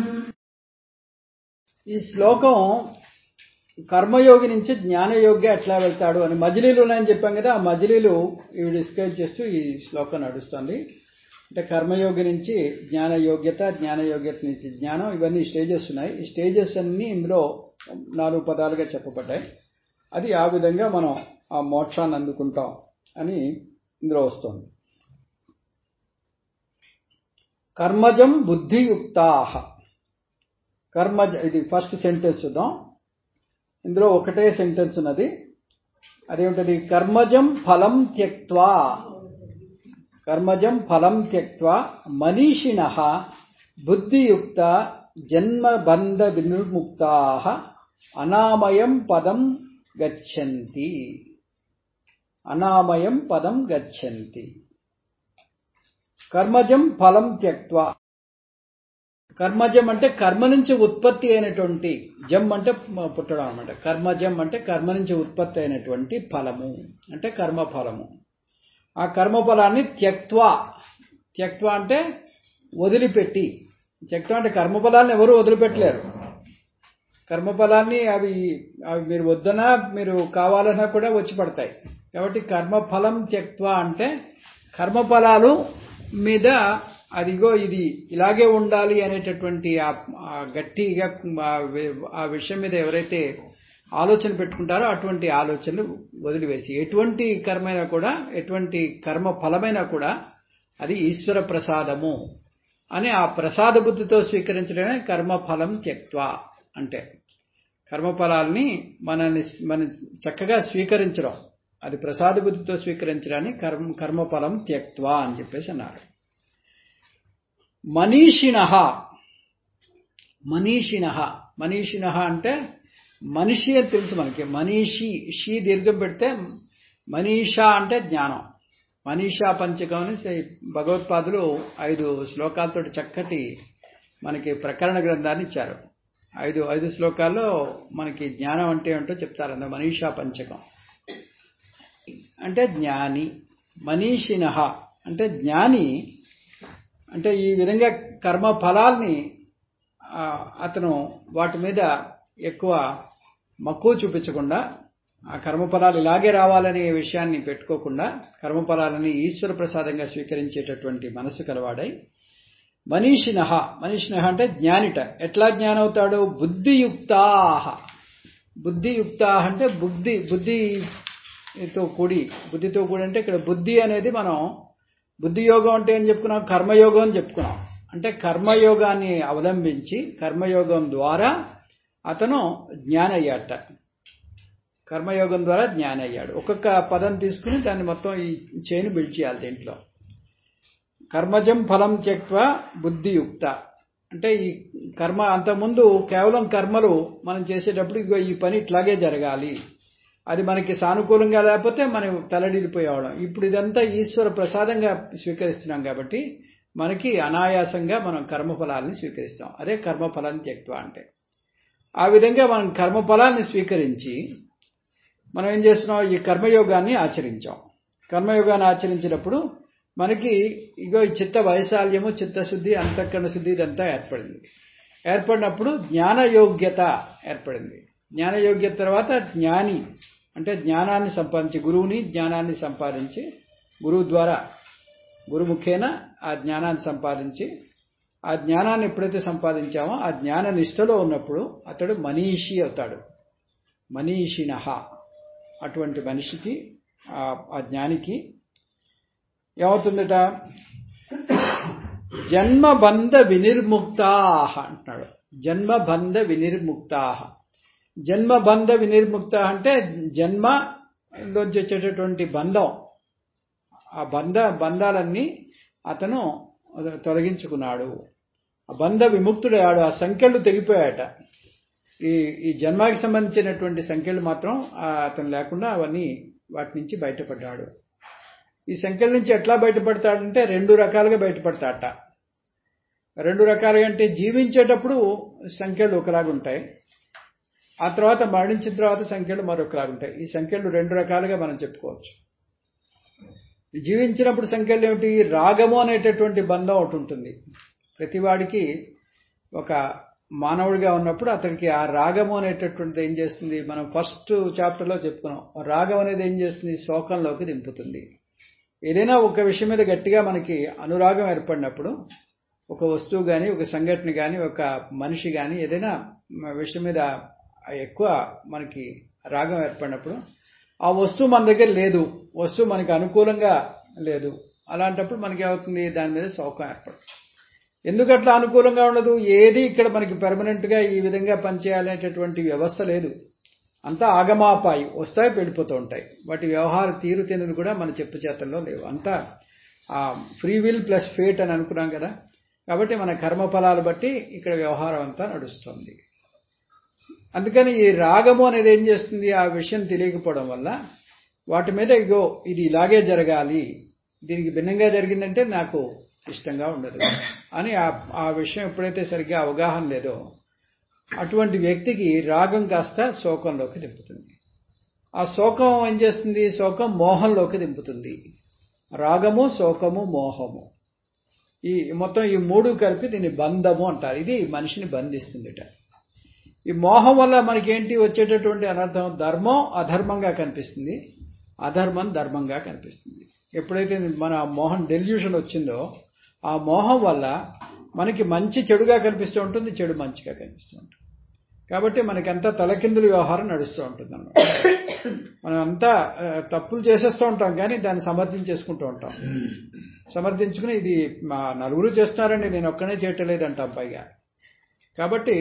ఈ శ్లోకం కర్మయోగి నుంచి జ్ఞానయోగి ఎట్లా వెళ్తాడు అని మజిలీలు ఉన్నాయని చెప్పాం కదా ఆ మజిలీలు ఇవి డిస్కస్ చేస్తూ ఈ శ్లోకం నడుస్తుంది అంటే కర్మయోగి నుంచి జ్ఞాన యోగ్యత జ్ఞాన యోగ్యత నుంచి జ్ఞానం ఇవన్నీ స్టేజెస్ ఉన్నాయి ఈ స్టేజెస్ అన్ని ఇందులో నాలుగు పదాలుగా చెప్పబడ్డాయి అది ఆ విధంగా మనం ఆ మోక్షాన్ని అందుకుంటాం అని ఇందులో వస్తుంది కర్మజం బుద్ధియుక్తాహ కర్మజ ఇది ఫస్ట్ సెంటెన్స్ చూద్దాం ఇందులో ఒకటే సెంటెన్స్ ఉన్నది అదేమిటది కర్మజం ఫలం త్యక్వా కర్మజం ఫలం త్యక్వా మనీషిణ బుద్ధియుక్త జన్మబంధ వినిర్ముక్తా అనామయం పదం గచ్చంతి అనామయం పదం గచ్చంతి కర్మజం ఫలం త్యక్వా కర్మజం అంటే కర్మ నుంచి ఉత్పత్తి అయినటువంటి జం అంటే పుట్టడం అనమాట కర్మజం అంటే కర్మ నుంచి ఉత్పత్తి అయినటువంటి ఫలము అంటే కర్మ ఫలము ఆ కర్మ ఫలాన్ని త్యక్వా త్యక్వా అంటే వదిలిపెట్టి త్యక్వా అంటే కర్మ ఫలాన్ని ఎవరు వదిలిపెట్టలేరు కర్మఫలాన్ని అవి అవి మీరు వద్దనా మీరు కావాలన్నా కూడా వచ్చి పడతాయి కాబట్టి కర్మఫలం త్యక్వా అంటే కర్మఫలాలు మీద అదిగో ఇది ఇలాగే ఉండాలి అనేటటువంటి ఆ ఆ గట్టిగా ఆ వి- ఆ విషయం మీద ఎవరైతే ఆలోచన పెట్టుకుంటారో అటువంటి ఆలోచనలు వదిలివేసి ఎటువంటి కర్మైనా కూడా ఎటువంటి కర్మ ఫలమైనా కూడా అది ఈశ్వర ప్రసాదము అని ఆ ప్రసాద బుద్ధితో స్వీకరించడమే కర్మఫలం త్యక్వా అంటే కర్మఫలాల్ని మనల్ని మన చక్కగా స్వీకరించడం అది ప్రసాద బుద్ధితో స్వీకరించడాన్ని కర్మ కర్మఫలం త్యక్వా అని చెప్పేసి అన్నారు మనీషిణ మనీషిణ మనీషిణ అంటే మనిషి అని తెలుసు మనకి మనీషి షీ దీర్ఘం పెడితే మనీషా అంటే జ్ఞానం మనీషా పంచకం అని శ్రీ భగవత్పాదులు ఐదు శ్లోకాలతో చక్కటి మనకి ప్రకరణ గ్రంథాన్ని ఇచ్చారు ఐదు ఐదు శ్లోకాల్లో మనకి జ్ఞానం అంటే ఏంటో చెప్తారు అందులో మనీషా పంచకం అంటే జ్ఞాని మనీషిణ అంటే జ్ఞాని అంటే ఈ విధంగా కర్మ ఫలాల్ని ఆ, అతను వాటి మీద ఎక్కువ మక్కువ చూపించకుండా ఆ కర్మఫలాలు ఇలాగే రావాలనే విషయాన్ని పెట్టుకోకుండా కర్మఫలాలని ఈశ్వర ప్రసాదంగా స్వీకరించేటటువంటి మనసు కలవాడై మనీషిణ మనీషిణ అంటే జ్ఞానిట ఎట్లా జ్ఞానవుతాడు బుద్ధియుక్తాహ బుద్ధియుక్త అంటే బుద్ధి బుద్ధితో కూడి బుద్ధితో కూడి అంటే ఇక్కడ బుద్ధి అనేది మనం బుద్ధి యోగం అంటే ఏం చెప్పుకున్నాం కర్మయోగం అని చెప్పుకున్నాం అంటే కర్మయోగాన్ని అవలంబించి కర్మయోగం ద్వారా అతను జ్ఞాన అయ్యాట కర్మయోగం ద్వారా జ్ఞాన అయ్యాడు ఒక్కొక్క పదం తీసుకుని దాన్ని మొత్తం ఈ చైన్ బిల్డ్ చేయాలి దీంట్లో కర్మజం ఫలం త్యక్వ బుద్ధియుక్త అంటే ఈ కర్మ అంతకుముందు కేవలం కర్మలు మనం చేసేటప్పుడు ఇగో ఈ పని ఇట్లాగే జరగాలి అది మనకి సానుకూలంగా లేకపోతే మనం తలడిల్లిపోయేవాళ్ళం ఇప్పుడు ఇదంతా ఈశ్వర ప్రసాదంగా స్వీకరిస్తున్నాం కాబట్టి మనకి అనాయాసంగా మనం కర్మఫలాన్ని స్వీకరిస్తాం అదే కర్మఫలం త్యక్వ అంటే ఆ విధంగా మనం కర్మఫలాన్ని స్వీకరించి మనం ఏం చేస్తున్నాం ఈ కర్మయోగాన్ని ఆచరించాం కర్మయోగాన్ని ఆచరించినప్పుడు మనకి ఇగో ఈ చిత్త వైశాల్యము చిత్తశుద్ధి అంతఃకరణ శుద్ధి ఇదంతా ఏర్పడింది ఏర్పడినప్పుడు జ్ఞానయోగ్యత ఏర్పడింది జ్ఞానయోగ్యత తర్వాత జ్ఞాని అంటే జ్ఞానాన్ని సంపాదించి గురువుని జ్ఞానాన్ని సంపాదించి గురువు ద్వారా గురుముఖేన ఆ జ్ఞానాన్ని సంపాదించి ఆ జ్ఞానాన్ని ఎప్పుడైతే సంపాదించామో ఆ జ్ఞాన నిష్టలో ఉన్నప్పుడు అతడు మనీషి అవుతాడు మనీషిణ అటువంటి మనిషికి ఆ- ఆ జ్ఞానికి ఏమవుతుందట జన్మబంధ వినిర్ముక్తా అంటున్నాడు జన్మబంధ వినిర్ముక్తా జన్మబంధ వినిర్ముక్త అంటే జన్మ లోంచి వచ్చేటటువంటి బంధం ఆ బంధ బంధాలన్నీ అతను తొలగించుకున్నాడు ఆ బంధ విముక్తుడయ్యాడు ఆ సంఖ్యలు తెగిపోయాట ఈ ఈ జన్మాకి సంబంధించినటువంటి సంఖ్యలు మాత్రం ఆ అతను లేకుండా అవన్నీ వాటి నుంచి బయటపడ్డాడు ఈ సంఖ్యల నుంచి ఎట్లా బయటపడతాడంటే రెండు రకాలుగా బయటపడతాడట రెండు రకాలుగా అంటే జీవించేటప్పుడు సంఖ్యలు ఒకలాగా ఉంటాయి ఆ తర్వాత మరణించిన తర్వాత సంఖ్యలు మరొకలాగా ఉంటాయి ఈ సంఖ్యలు రెండు రకాలుగా మనం చెప్పుకోవచ్చు జీవించినప్పుడు సంఖ్యలు ఏమిటి రాగము అనేటటువంటి బంధం ఒకటి ఉంటుంది ప్రతివాడికి ఒక మానవుడిగా ఉన్నప్పుడు అతనికి ఆ రాగము అనేటటువంటిది ఏం చేస్తుంది మనం ఫస్ట్ చాప్టర్లో చెప్పుకున్నాం రాగం అనేది ఏం చేస్తుంది శోకంలోకి దింపుతుంది ఏదైనా ఒక విషయం మీద గట్టిగా మనకి అనురాగం ఏర్పడినప్పుడు ఒక వస్తువు కానీ ఒక సంఘటన కానీ ఒక మనిషి కానీ ఏదైనా విషయం మీద ఎక్కువ మనకి రాగం ఏర్పడినప్పుడు ఆ వస్తువు మన దగ్గర లేదు వస్తువు మనకి అనుకూలంగా లేదు అలాంటప్పుడు మనకి ఏమవుతుంది దాని మీద శోకం ఏర్పడుతుంది ఎందుకట్లా అనుకూలంగా ఉండదు ఏది ఇక్కడ మనకి పెర్మనెంట్గా ఈ విధంగా పనిచేయాలనేటటువంటి వ్యవస్థ లేదు అంతా ఆగమాపాయి వస్తాయి వెళ్ళిపోతూ ఉంటాయి వాటి వ్యవహార తీరు తెనులు కూడా మన చెప్పు చేతల్లో లేవు అంతా ఫ్రీ విల్ ప్లస్ ఫేట్ అని అనుకున్నాం కదా కాబట్టి మన కర్మఫలాలు బట్టి ఇక్కడ వ్యవహారం అంతా నడుస్తుంది అందుకని ఈ రాగము అనేది ఏం చేస్తుంది ఆ విషయం తెలియకపోవడం వల్ల వాటి మీద ఇగో ఇది ఇలాగే జరగాలి దీనికి భిన్నంగా జరిగిందంటే నాకు ఇష్టంగా ఉండదు అని ఆ విషయం ఎప్పుడైతే సరిగ్గా అవగాహన లేదో అటువంటి వ్యక్తికి రాగం కాస్త శోకంలోకి దింపుతుంది ఆ శోకం ఏం చేస్తుంది శోకం మోహంలోకి దింపుతుంది రాగము శోకము మోహము ఈ మొత్తం ఈ మూడు కలిపి దీన్ని బంధము అంటారు ఇది మనిషిని బంధిస్తుందిట ఈ మోహం వల్ల మనకేంటి వచ్చేటటువంటి అనర్థం ధర్మం అధర్మంగా కనిపిస్తుంది అధర్మం ధర్మంగా కనిపిస్తుంది ఎప్పుడైతే మన మోహం డెల్యూషన్ వచ్చిందో ఆ మోహం వల్ల మనకి మంచి చెడుగా కనిపిస్తూ ఉంటుంది చెడు మంచిగా కనిపిస్తూ ఉంటుంది కాబట్టి మనకంతా తలకిందుల వ్యవహారం నడుస్తూ ఉంటుంది అన్నమాట మనం అంతా తప్పులు చేసేస్తూ ఉంటాం కానీ దాన్ని సమర్థించేసుకుంటూ ఉంటాం సమర్థించుకుని ఇది మా నలుగురు చేస్తున్నారండి నేను ఒక్కనే చేయటలేదు అంటాం పైగా కాబట్టి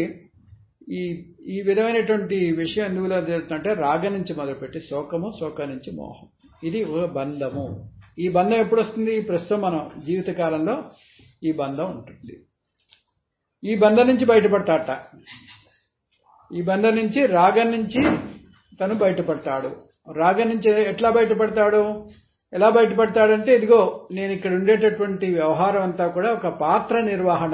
ఈ ఈ విధమైనటువంటి విషయం ఎందుకు జరుగుతుందంటే రాగ నుంచి మొదలుపెట్టి శోకము శోక నుంచి మోహం ఇది ఒక బంధము ఈ బంధం ఎప్పుడు వస్తుంది ప్రస్తుతం మనం జీవితకాలంలో ఈ బంధం ఉంటుంది ఈ బంధం నుంచి బయటపడతాట ఈ బంధం నుంచి రాగం నుంచి తను బయటపడతాడు రాగం నుంచి ఎట్లా బయటపడతాడు ఎలా బయటపడతాడంటే ఇదిగో నేను ఇక్కడ ఉండేటటువంటి వ్యవహారం అంతా కూడా ఒక పాత్ర నిర్వహణ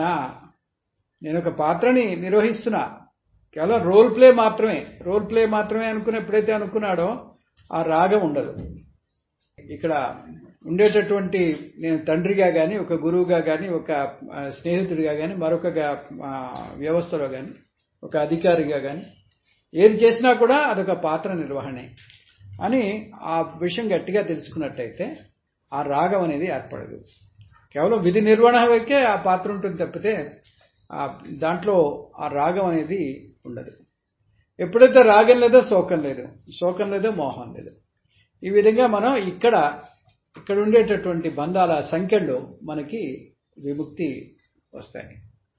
నేను ఒక పాత్రని నిర్వహిస్తున్నా కేవలం రోల్ ప్లే మాత్రమే రోల్ ప్లే మాత్రమే అనుకుని ఎప్పుడైతే అనుకున్నాడో ఆ రాగం ఉండదు ఇక్కడ ఉండేటటువంటి నేను తండ్రిగా కానీ ఒక గురువుగా కానీ ఒక స్నేహితుడిగా కానీ మరొక వ్యవస్థలో కానీ ఒక అధికారిగా కానీ ఏది చేసినా కూడా అదొక పాత్ర నిర్వహణే అని ఆ విషయం గట్టిగా తెలుసుకున్నట్టయితే ఆ రాగం అనేది ఏర్పడదు కేవలం విధి నిర్వహణ వరకే ఆ పాత్ర ఉంటుంది తప్పితే దాంట్లో ఆ రాగం అనేది ఉండదు ఎప్పుడైతే రాగం లేదో శోకం లేదు శోకం లేదో మోహం లేదు ఈ విధంగా మనం ఇక్కడ ఇక్కడ ఉండేటటువంటి బంధాల సంఖ్యలో మనకి విముక్తి వస్తాయి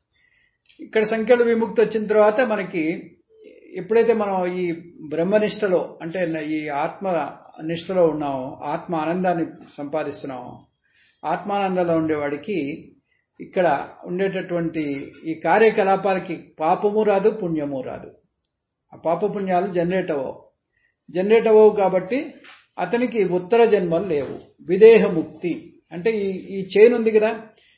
ఇక్కడ సంఖ్యలు విముక్తి వచ్చిన తర్వాత మనకి ఎప్పుడైతే మనం ఈ బ్రహ్మనిష్టలో అంటే ఈ ఆత్మ నిష్టలో ఉన్నామో ఆత్మ ఆనందాన్ని సంపాదిస్తున్నామో ఆత్మానందంలో ఉండేవాడికి ఇక్కడ ఉండేటటువంటి ఈ కార్యకలాపాలకి పాపము రాదు పుణ్యము రాదు ఆ పాప పుణ్యాలు జనరేట్ అవ్వవు జనరేట్ అవ్వవు కాబట్టి అతనికి ఉత్తర జన్మలు లేవు విదేహ ముక్తి అంటే ఈ ఈ చైన్ ఉంది కదా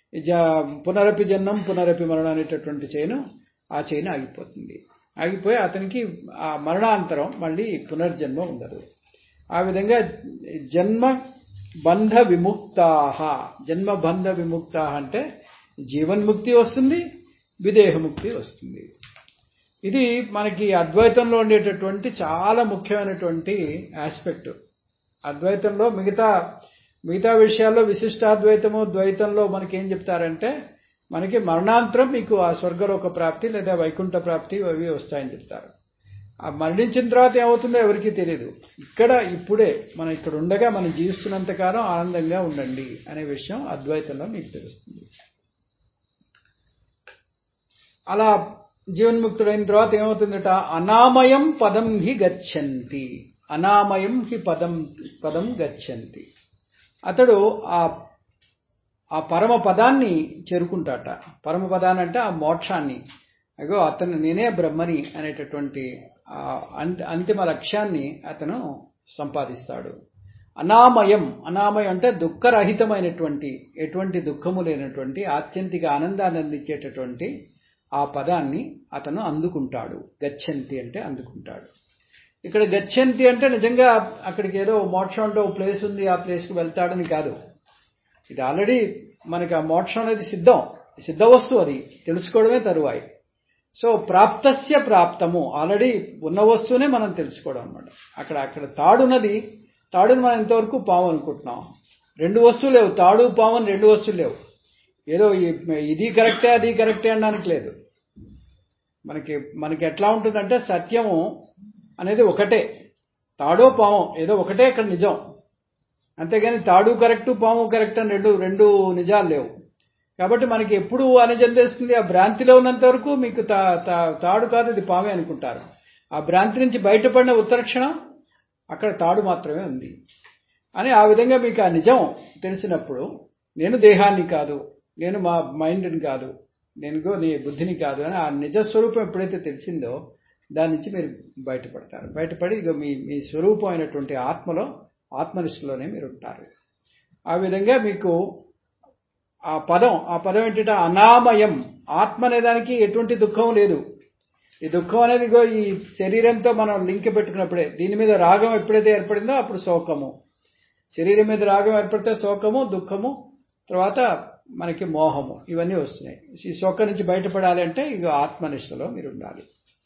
పునరపి జన్మం పునరపి మరణం అనేటటువంటి చైన్ ఆ చైన్ ఆగిపోతుంది ఆగిపోయి అతనికి ఆ మరణాంతరం మళ్ళీ పునర్జన్మ ఉండదు ఆ విధంగా జన్మ బంధ విముక్తాహ జన్మ బంధ విముక్తాహ అంటే జీవన్ముక్తి వస్తుంది విదేహముక్తి వస్తుంది ఇది మనకి అద్వైతంలో ఉండేటటువంటి చాలా ముఖ్యమైనటువంటి ఆస్పెక్ట్ అద్వైతంలో మిగతా మిగతా విషయాల్లో విశిష్టాద్వైతము ద్వైతంలో మనకి ఏం చెప్తారంటే మనకి మరణాంతరం మీకు ఆ స్వర్గలోక ప్రాప్తి లేదా వైకుంఠ ప్రాప్తి అవి వస్తాయని చెప్తారు ఆ మరణించిన తర్వాత ఏమవుతుందో ఎవరికీ తెలియదు ఇక్కడ ఇప్పుడే మనం ఇక్కడ ఉండగా మనం జీవిస్తున్నంత కాలం ఆనందంగా ఉండండి అనే విషయం అద్వైతంలో మీకు తెలుస్తుంది అలా జీవన్ముక్తుడైన తర్వాత ఏమవుతుందట అనామయం పదం హి గచ్చంతి అనామయం హి పదం పదం గచ్చంతి అతడు ఆ ఆ పరమ పదాన్ని చేరుకుంటాట పరమ పదాన్ని అంటే ఆ మోక్షాన్ని అగో అతను నేనే బ్రహ్మని అనేటటువంటి ఆ అంత- అంతిమ లక్ష్యాన్ని అతను సంపాదిస్తాడు అనామయం అనామయం అంటే దుఃఖరహితమైనటువంటి ఎటువంటి దుఃఖము లేనటువంటి ఆత్యంతిక ఆనందాన్ని అందించేటటువంటి ఆ పదాన్ని అతను అందుకుంటాడు గచ్చంతి అంటే అందుకుంటాడు ఇక్కడ గచ్చంతి అంటే నిజంగా అక్కడికి ఏదో మోక్షం అంటే ఓ ప్లేస్ ఉంది ఆ ప్లేస్కి వెళ్తాడని కాదు ఇది ఆల్రెడీ మనకి ఆ మోక్షం అనేది సిద్ధం సిద్ధ వస్తువు అది తెలుసుకోవడమే తరువాయి సో ప్రాప్తస్య ప్రాప్తము ఆల్రెడీ ఉన్న వస్తువునే మనం తెలుసుకోవడం అన్నమాట అక్కడ అక్కడ తాడున్నది తాడుని మనం ఇంతవరకు పాము అనుకుంటున్నాం రెండు వస్తువులు లేవు తాడు పాము అని రెండు వస్తువులు లేవు ఏదో ఈ- ఇది కరెక్టే అది కరెక్టే అనడానికి లేదు మనకి మనకి ఎట్లా ఉంటుందంటే సత్యము అనేది ఒకటే తాడో పాము ఏదో ఒకటే ఇక్కడ నిజం అంతేగాని తాడు కరెక్ట్ పాము కరెక్ట్ అని రెండు రెండు నిజాలు లేవు కాబట్టి మనకి ఎప్పుడు అనిజం తెలుస్తుంది ఆ భ్రాంతిలో ఉన్నంత వరకు మీకు తా- తా- తాడు కాదు ఇది పామే అనుకుంటారు ఆ భ్రాంతి నుంచి బయటపడిన ఉత్తరక్షణం అక్కడ తాడు మాత్రమే ఉంది అని ఆ విధంగా మీకు ఆ నిజం తెలిసినప్పుడు నేను దేహాన్ని కాదు నేను మా మైండ్ని కాదు నేను గో నీ బుద్ధిని కాదు అని ఆ నిజ స్వరూపం ఎప్పుడైతే తెలిసిందో దాని నుంచి మీరు బయటపడతారు బయటపడి ఇక మీ మీ స్వరూపం అయినటువంటి ఆత్మలో ఆత్మనిష్టలోనే మీరు ఉంటారు ఆ విధంగా మీకు ఆ పదం ఆ పదం ఏంటంటే అనామయం ఆత్మ అనే దానికి ఎటువంటి దుఃఖం లేదు ఈ దుఃఖం అనేది ఇగో ఈ శరీరంతో మనం లింక్ పెట్టుకున్నప్పుడే దీని మీద రాగం ఎప్పుడైతే ఏర్పడిందో అప్పుడు శోకము శరీరం మీద రాగం ఏర్పడితే శోకము దుఃఖము తర్వాత మనకి మోహము ఇవన్నీ వస్తున్నాయి ఈ శోకం నుంచి బయటపడాలి అంటే ఇక ఆత్మనిష్టలో మీరు ఉండాలి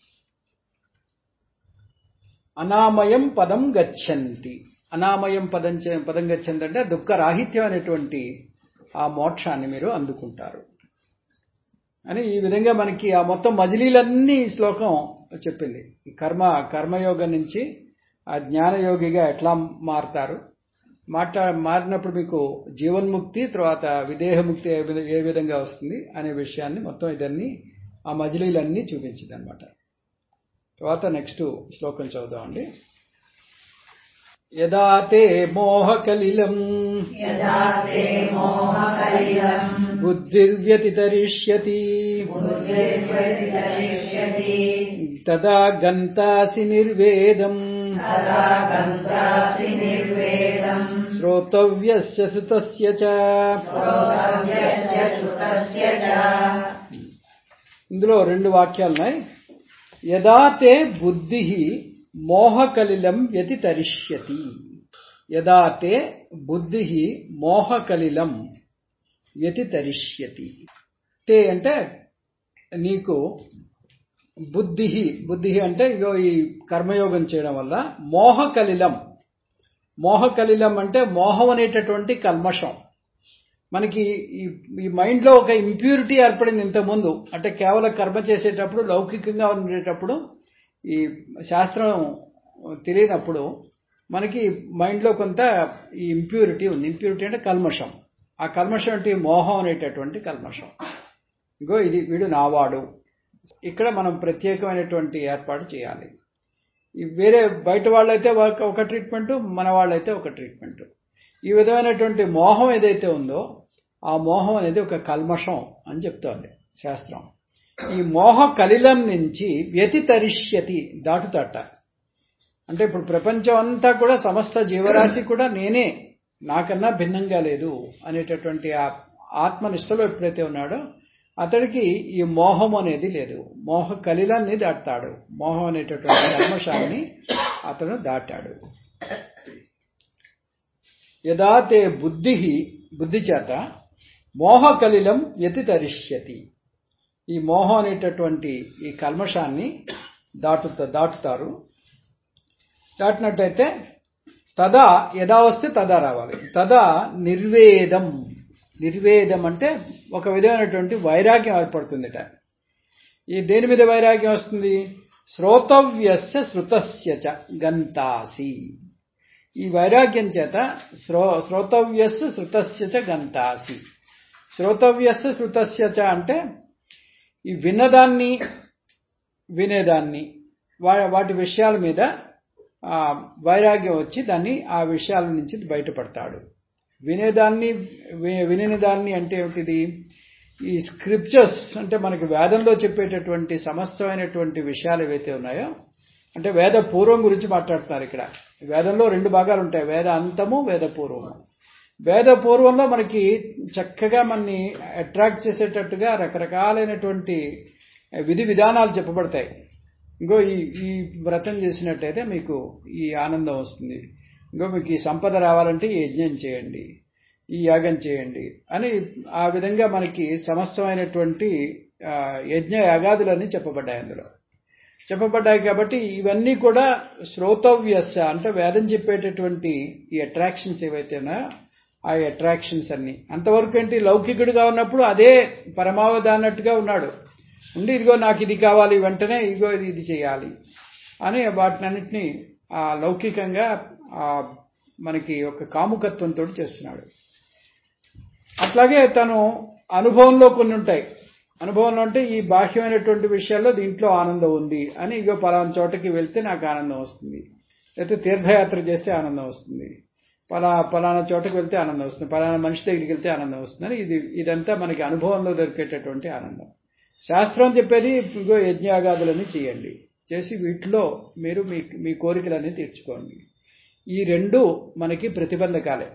అనామయం పదం గచ్చంతి అనామయం పదం చే- పదం గచ్చంతి అంటే దుఃఖరాహిత్యం అనేటువంటి ఆ మోక్షాన్ని మీరు అందుకుంటారు అని ఈ విధంగా మనకి ఆ మొత్తం మజిలీలన్నీ ఈ శ్లోకం చెప్పింది ఈ కర్మ కర్మయోగం నుంచి ఆ జ్ఞానయోగిగా ఎట్లా మారుతారు మాట్లా మారినప్పుడు మీకు జీవన్ముక్తి తర్వాత విదేహముక్తి ఏ విధ- ఏ విధంగా వస్తుంది అనే విషయాన్ని మొత్తం ఇదన్నీ ఆ మజిలీలన్నీ చూపించింది అనమాట తర్వాత నెక్స్ట్ శ్లోకం చదువుదామండి యదా తే మోహకలిలం यदा ते मोहकलिलम् బుద్ధిర్వ్యతితరిష్యతి बुद्धिर्व्यतितरिष्यति తదా గంతాసి నిర్వేదం तदा गन्तासि निर्वेदम् శ్రోతవ్యస్య సుతస్య చ श्रोतव्यस्य श्रुतस्य च ఇందులో రెండు వాక్యాలు ఉన్నాయి యదా తే బుద్ధి మోహకలిలం వ్యతితరిష్యతి యదా తే బుద్ధి మోహకలిలం వ్యతితరిష్యతి తే అంటే నీకు బుద్ధి బుద్ధి అంటే ఇగో ఈ కర్మయోగం చేయడం వల్ల మోహకలిలం మోహకలిలం అంటే మోహం అనేటటువంటి కల్మషం మనకి ఈ ఈ మైండ్లో ఒక ఇంప్యూరిటీ ఏర్పడింది ఇంతకుముందు అంటే కేవలం కర్మ చేసేటప్పుడు లౌకికంగా ఉండేటప్పుడు ఈ శాస్త్రం తెలియనప్పుడు మనకి మైండ్లో కొంత ఈ ఇంప్యూరిటీ ఉంది ఇంప్యూరిటీ అంటే కల్మషం ఆ కల్మషం అంటే మోహం అనేటటువంటి కల్మషం ఇగో ఇది వీడు నావాడు ఇక్కడ మనం ప్రత్యేకమైనటువంటి ఏర్పాటు చేయాలి ఈ వేరే బయట వాళ్ళైతే ఒక- ఒక ట్రీట్మెంట్ మన వాళ్ళైతే ఒక ట్రీట్మెంట్ ఈ విధమైనటువంటి మోహం ఏదైతే ఉందో ఆ మోహం అనేది ఒక కల్మషం అని చెప్తోంది శాస్త్రం ఈ మోహ కలిలం నుంచి వ్యతితరిష్యతి దాటుతాట అంటే ఇప్పుడు ప్రపంచం అంతా కూడా సమస్త జీవరాశి కూడా నేనే నాకన్నా భిన్నంగా లేదు అనేటటువంటి ఆ ఆత్మనిష్టలో ఎప్పుడైతే ఉన్నాడో అతడికి ఈ మోహం అనేది లేదు మోహ కలిలాన్ని దాటుతాడు మోహం అనేటటువంటి కల్మషాన్ని అతను దాటాడు యదా తే బుద్ధి బుద్ధి చేత మోహకలిలం వ్యతితరిష్యతి ఈ మోహం అనేటటువంటి ఈ కల్మషాన్ని దాటుతా దాటుతారు దాటినట్టయితే తదా యదా వస్తే తదా రావాలి తదా నిర్వేదం నిర్వేదం అంటే ఒక విధమైనటువంటి వైరాగ్యం ఏర్పడుతుందిట ఈ దేని మీద వైరాగ్యం వస్తుంది శ్రోతవ్యస్య శృతస్య చ గంతాసి ఈ వైరాగ్యం చేత శ్రో శ్రోతవ్యస్య శృతస్య చ గంతాసి శ్రోతవ్యస్య శృతస్య చ అంటే ఈ విన్నదాన్ని వినేదాన్ని వా- వాటి విషయాల మీద ఆ, వైరాగ్యం వచ్చి దాన్ని ఆ విషయాల నుంచి బయటపడతాడు వినేదాన్ని వి- వినిన దాన్ని అంటే ఏమిటిది ఈ స్క్రిప్చర్స్ అంటే మనకి వేదంలో చెప్పేటటువంటి సమస్తమైనటువంటి విషయాలు ఏవైతే ఉన్నాయో అంటే వేద పూర్వం గురించి మాట్లాడుతున్నారు ఇక్కడ వేదంలో రెండు భాగాలు ఉంటాయి వేద అంతము వేద పూర్వము వేద పూర్వంలో మనకి చక్కగా మనని అట్రాక్ట్ చేసేటట్టుగా రకరకాలైనటువంటి విధి విధానాలు చెప్పబడతాయి ఇంకో ఈ ఈ వ్రతం చేసినట్టయితే మీకు ఈ ఆనందం వస్తుంది ఇంకో మీకు ఈ సంపద రావాలంటే ఈ యజ్ఞం చేయండి ఈ యాగం చేయండి అని ఆ విధంగా మనకి సమస్తమైనటువంటి ఆ, యజ్ఞ యాగాదులన్నీ చెప్పబడ్డాయి అందులో చెప్పబడ్డాయి కాబట్టి ఇవన్నీ కూడా శ్రోతవ్యస్య అంటే వేదం చెప్పేటటువంటి ఈ అట్రాక్షన్స్ ఏవైతే ఉన్నాయో ఆ అట్రాక్షన్స్ అన్ని అంతవరకు ఏంటి లౌకికుడిగా ఉన్నప్పుడు అదే పరమావధి అన్నట్టుగా ఉన్నాడు ఉండి ఇదిగో నాకు ఇది కావాలి వెంటనే ఇదిగో ఇది ఇది చేయాలి అని వాటినన్నిటినీ ఆ లౌకికంగా ఆ మనకి ఒక కాముకత్వంతో చేస్తున్నాడు అట్లాగే తను అనుభవంలో కొన్ని ఉంటాయి అనుభవంలో అంటే ఈ బాహ్యమైనటువంటి విషయాల్లో దీంట్లో ఆనందం ఉంది అని ఇగో పలానా చోటకి వెళ్తే నాకు ఆనందం వస్తుంది లేకపోతే తీర్థయాత్ర చేస్తే ఆనందం వస్తుంది పలా పలానా చోటకి వెళ్తే ఆనందం వస్తుంది పలానా మనిషి దగ్గరికి వెళ్తే ఆనందం వస్తుంది అని ఇది ఇదంతా మనకి అనుభవంలో దొరికేటటువంటి ఆనందం శాస్త్రం చెప్పేది ఇగో యజ్ఞాగాదులని చేయండి చేసి వీటిలో మీరు మీ మీ కోరికలన్నీ తీర్చుకోండి ఈ రెండు మనకి ప్రతిబంధకాలే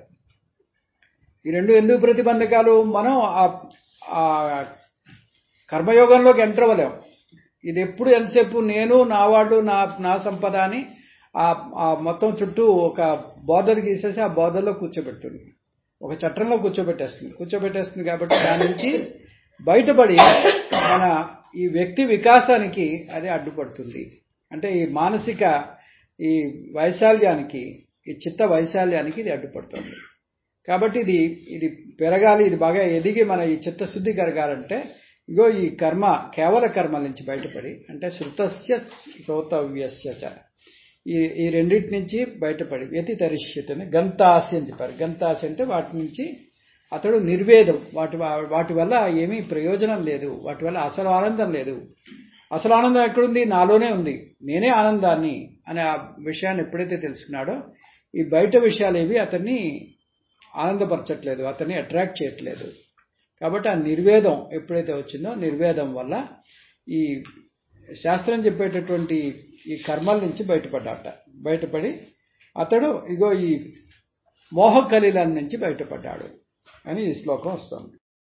ఈ రెండు ఎందుకు ప్రతిబంధకాలు మనం ఆ- ఆ కర్మయోగంలోకి ఎంటర్ అవ్వలేం ఇది ఎప్పుడు ఎంతసేపు నేను నా వాళ్ళు నా నా సంపద అని ఆ ఆ మొత్తం చుట్టూ ఒక బోర్డర్ గీసేసి ఆ బోర్డర్లో కూర్చోబెడుతుంది ఒక చట్రంలో కూర్చోబెట్టేస్తుంది కూర్చోబెట్టేస్తుంది కాబట్టి దాని నుంచి బయటపడి మన ఈ వ్యక్తి వికాసానికి అది అడ్డుపడుతుంది అంటే ఈ మానసిక ఈ వైశాల్యానికి ఈ చిత్త వైశాల్యానికి ఇది అడ్డుపడుతుంది కాబట్టి ఇది ఇది పెరగాలి ఇది బాగా ఎదిగి మన ఈ చిత్తశుద్ధి కరగాలంటే ఇగో ఈ కర్మ కేవల కర్మ నుంచి బయటపడి అంటే శృతస్య శ్రోతవ్యస్య చ ఈ ఈ రెండింటి నుంచి బయటపడి వ్యతితరిష్యతని గంతాసి అని చెప్పారు గంతాసి అంటే వాటి నుంచి అతడు నిర్వేదం వాటి వాటి వల్ల ఏమీ ప్రయోజనం లేదు వాటి వల్ల అసలు ఆనందం లేదు అసలు ఆనందం ఎక్కడుంది నాలోనే ఉంది నేనే ఆనందాన్ని అనే ఆ విషయాన్ని ఎప్పుడైతే తెలుసుకున్నాడో ఈ బయట విషయాలు ఏవి అతన్ని ఆనందపరచట్లేదు అతన్ని అట్రాక్ట్ చేయట్లేదు కాబట్టి ఆ నిర్వేదం ఎప్పుడైతే వచ్చిందో నిర్వేదం వల్ల ఈ శాస్త్రం చెప్పేటటువంటి ఈ కర్మల నుంచి బయటపడ్డాట బయటపడి అతడు ఇగో ఈ మోహ కలిలం నుంచి బయటపడ్డాడు అని ఈ శ్లోకం వస్తుంది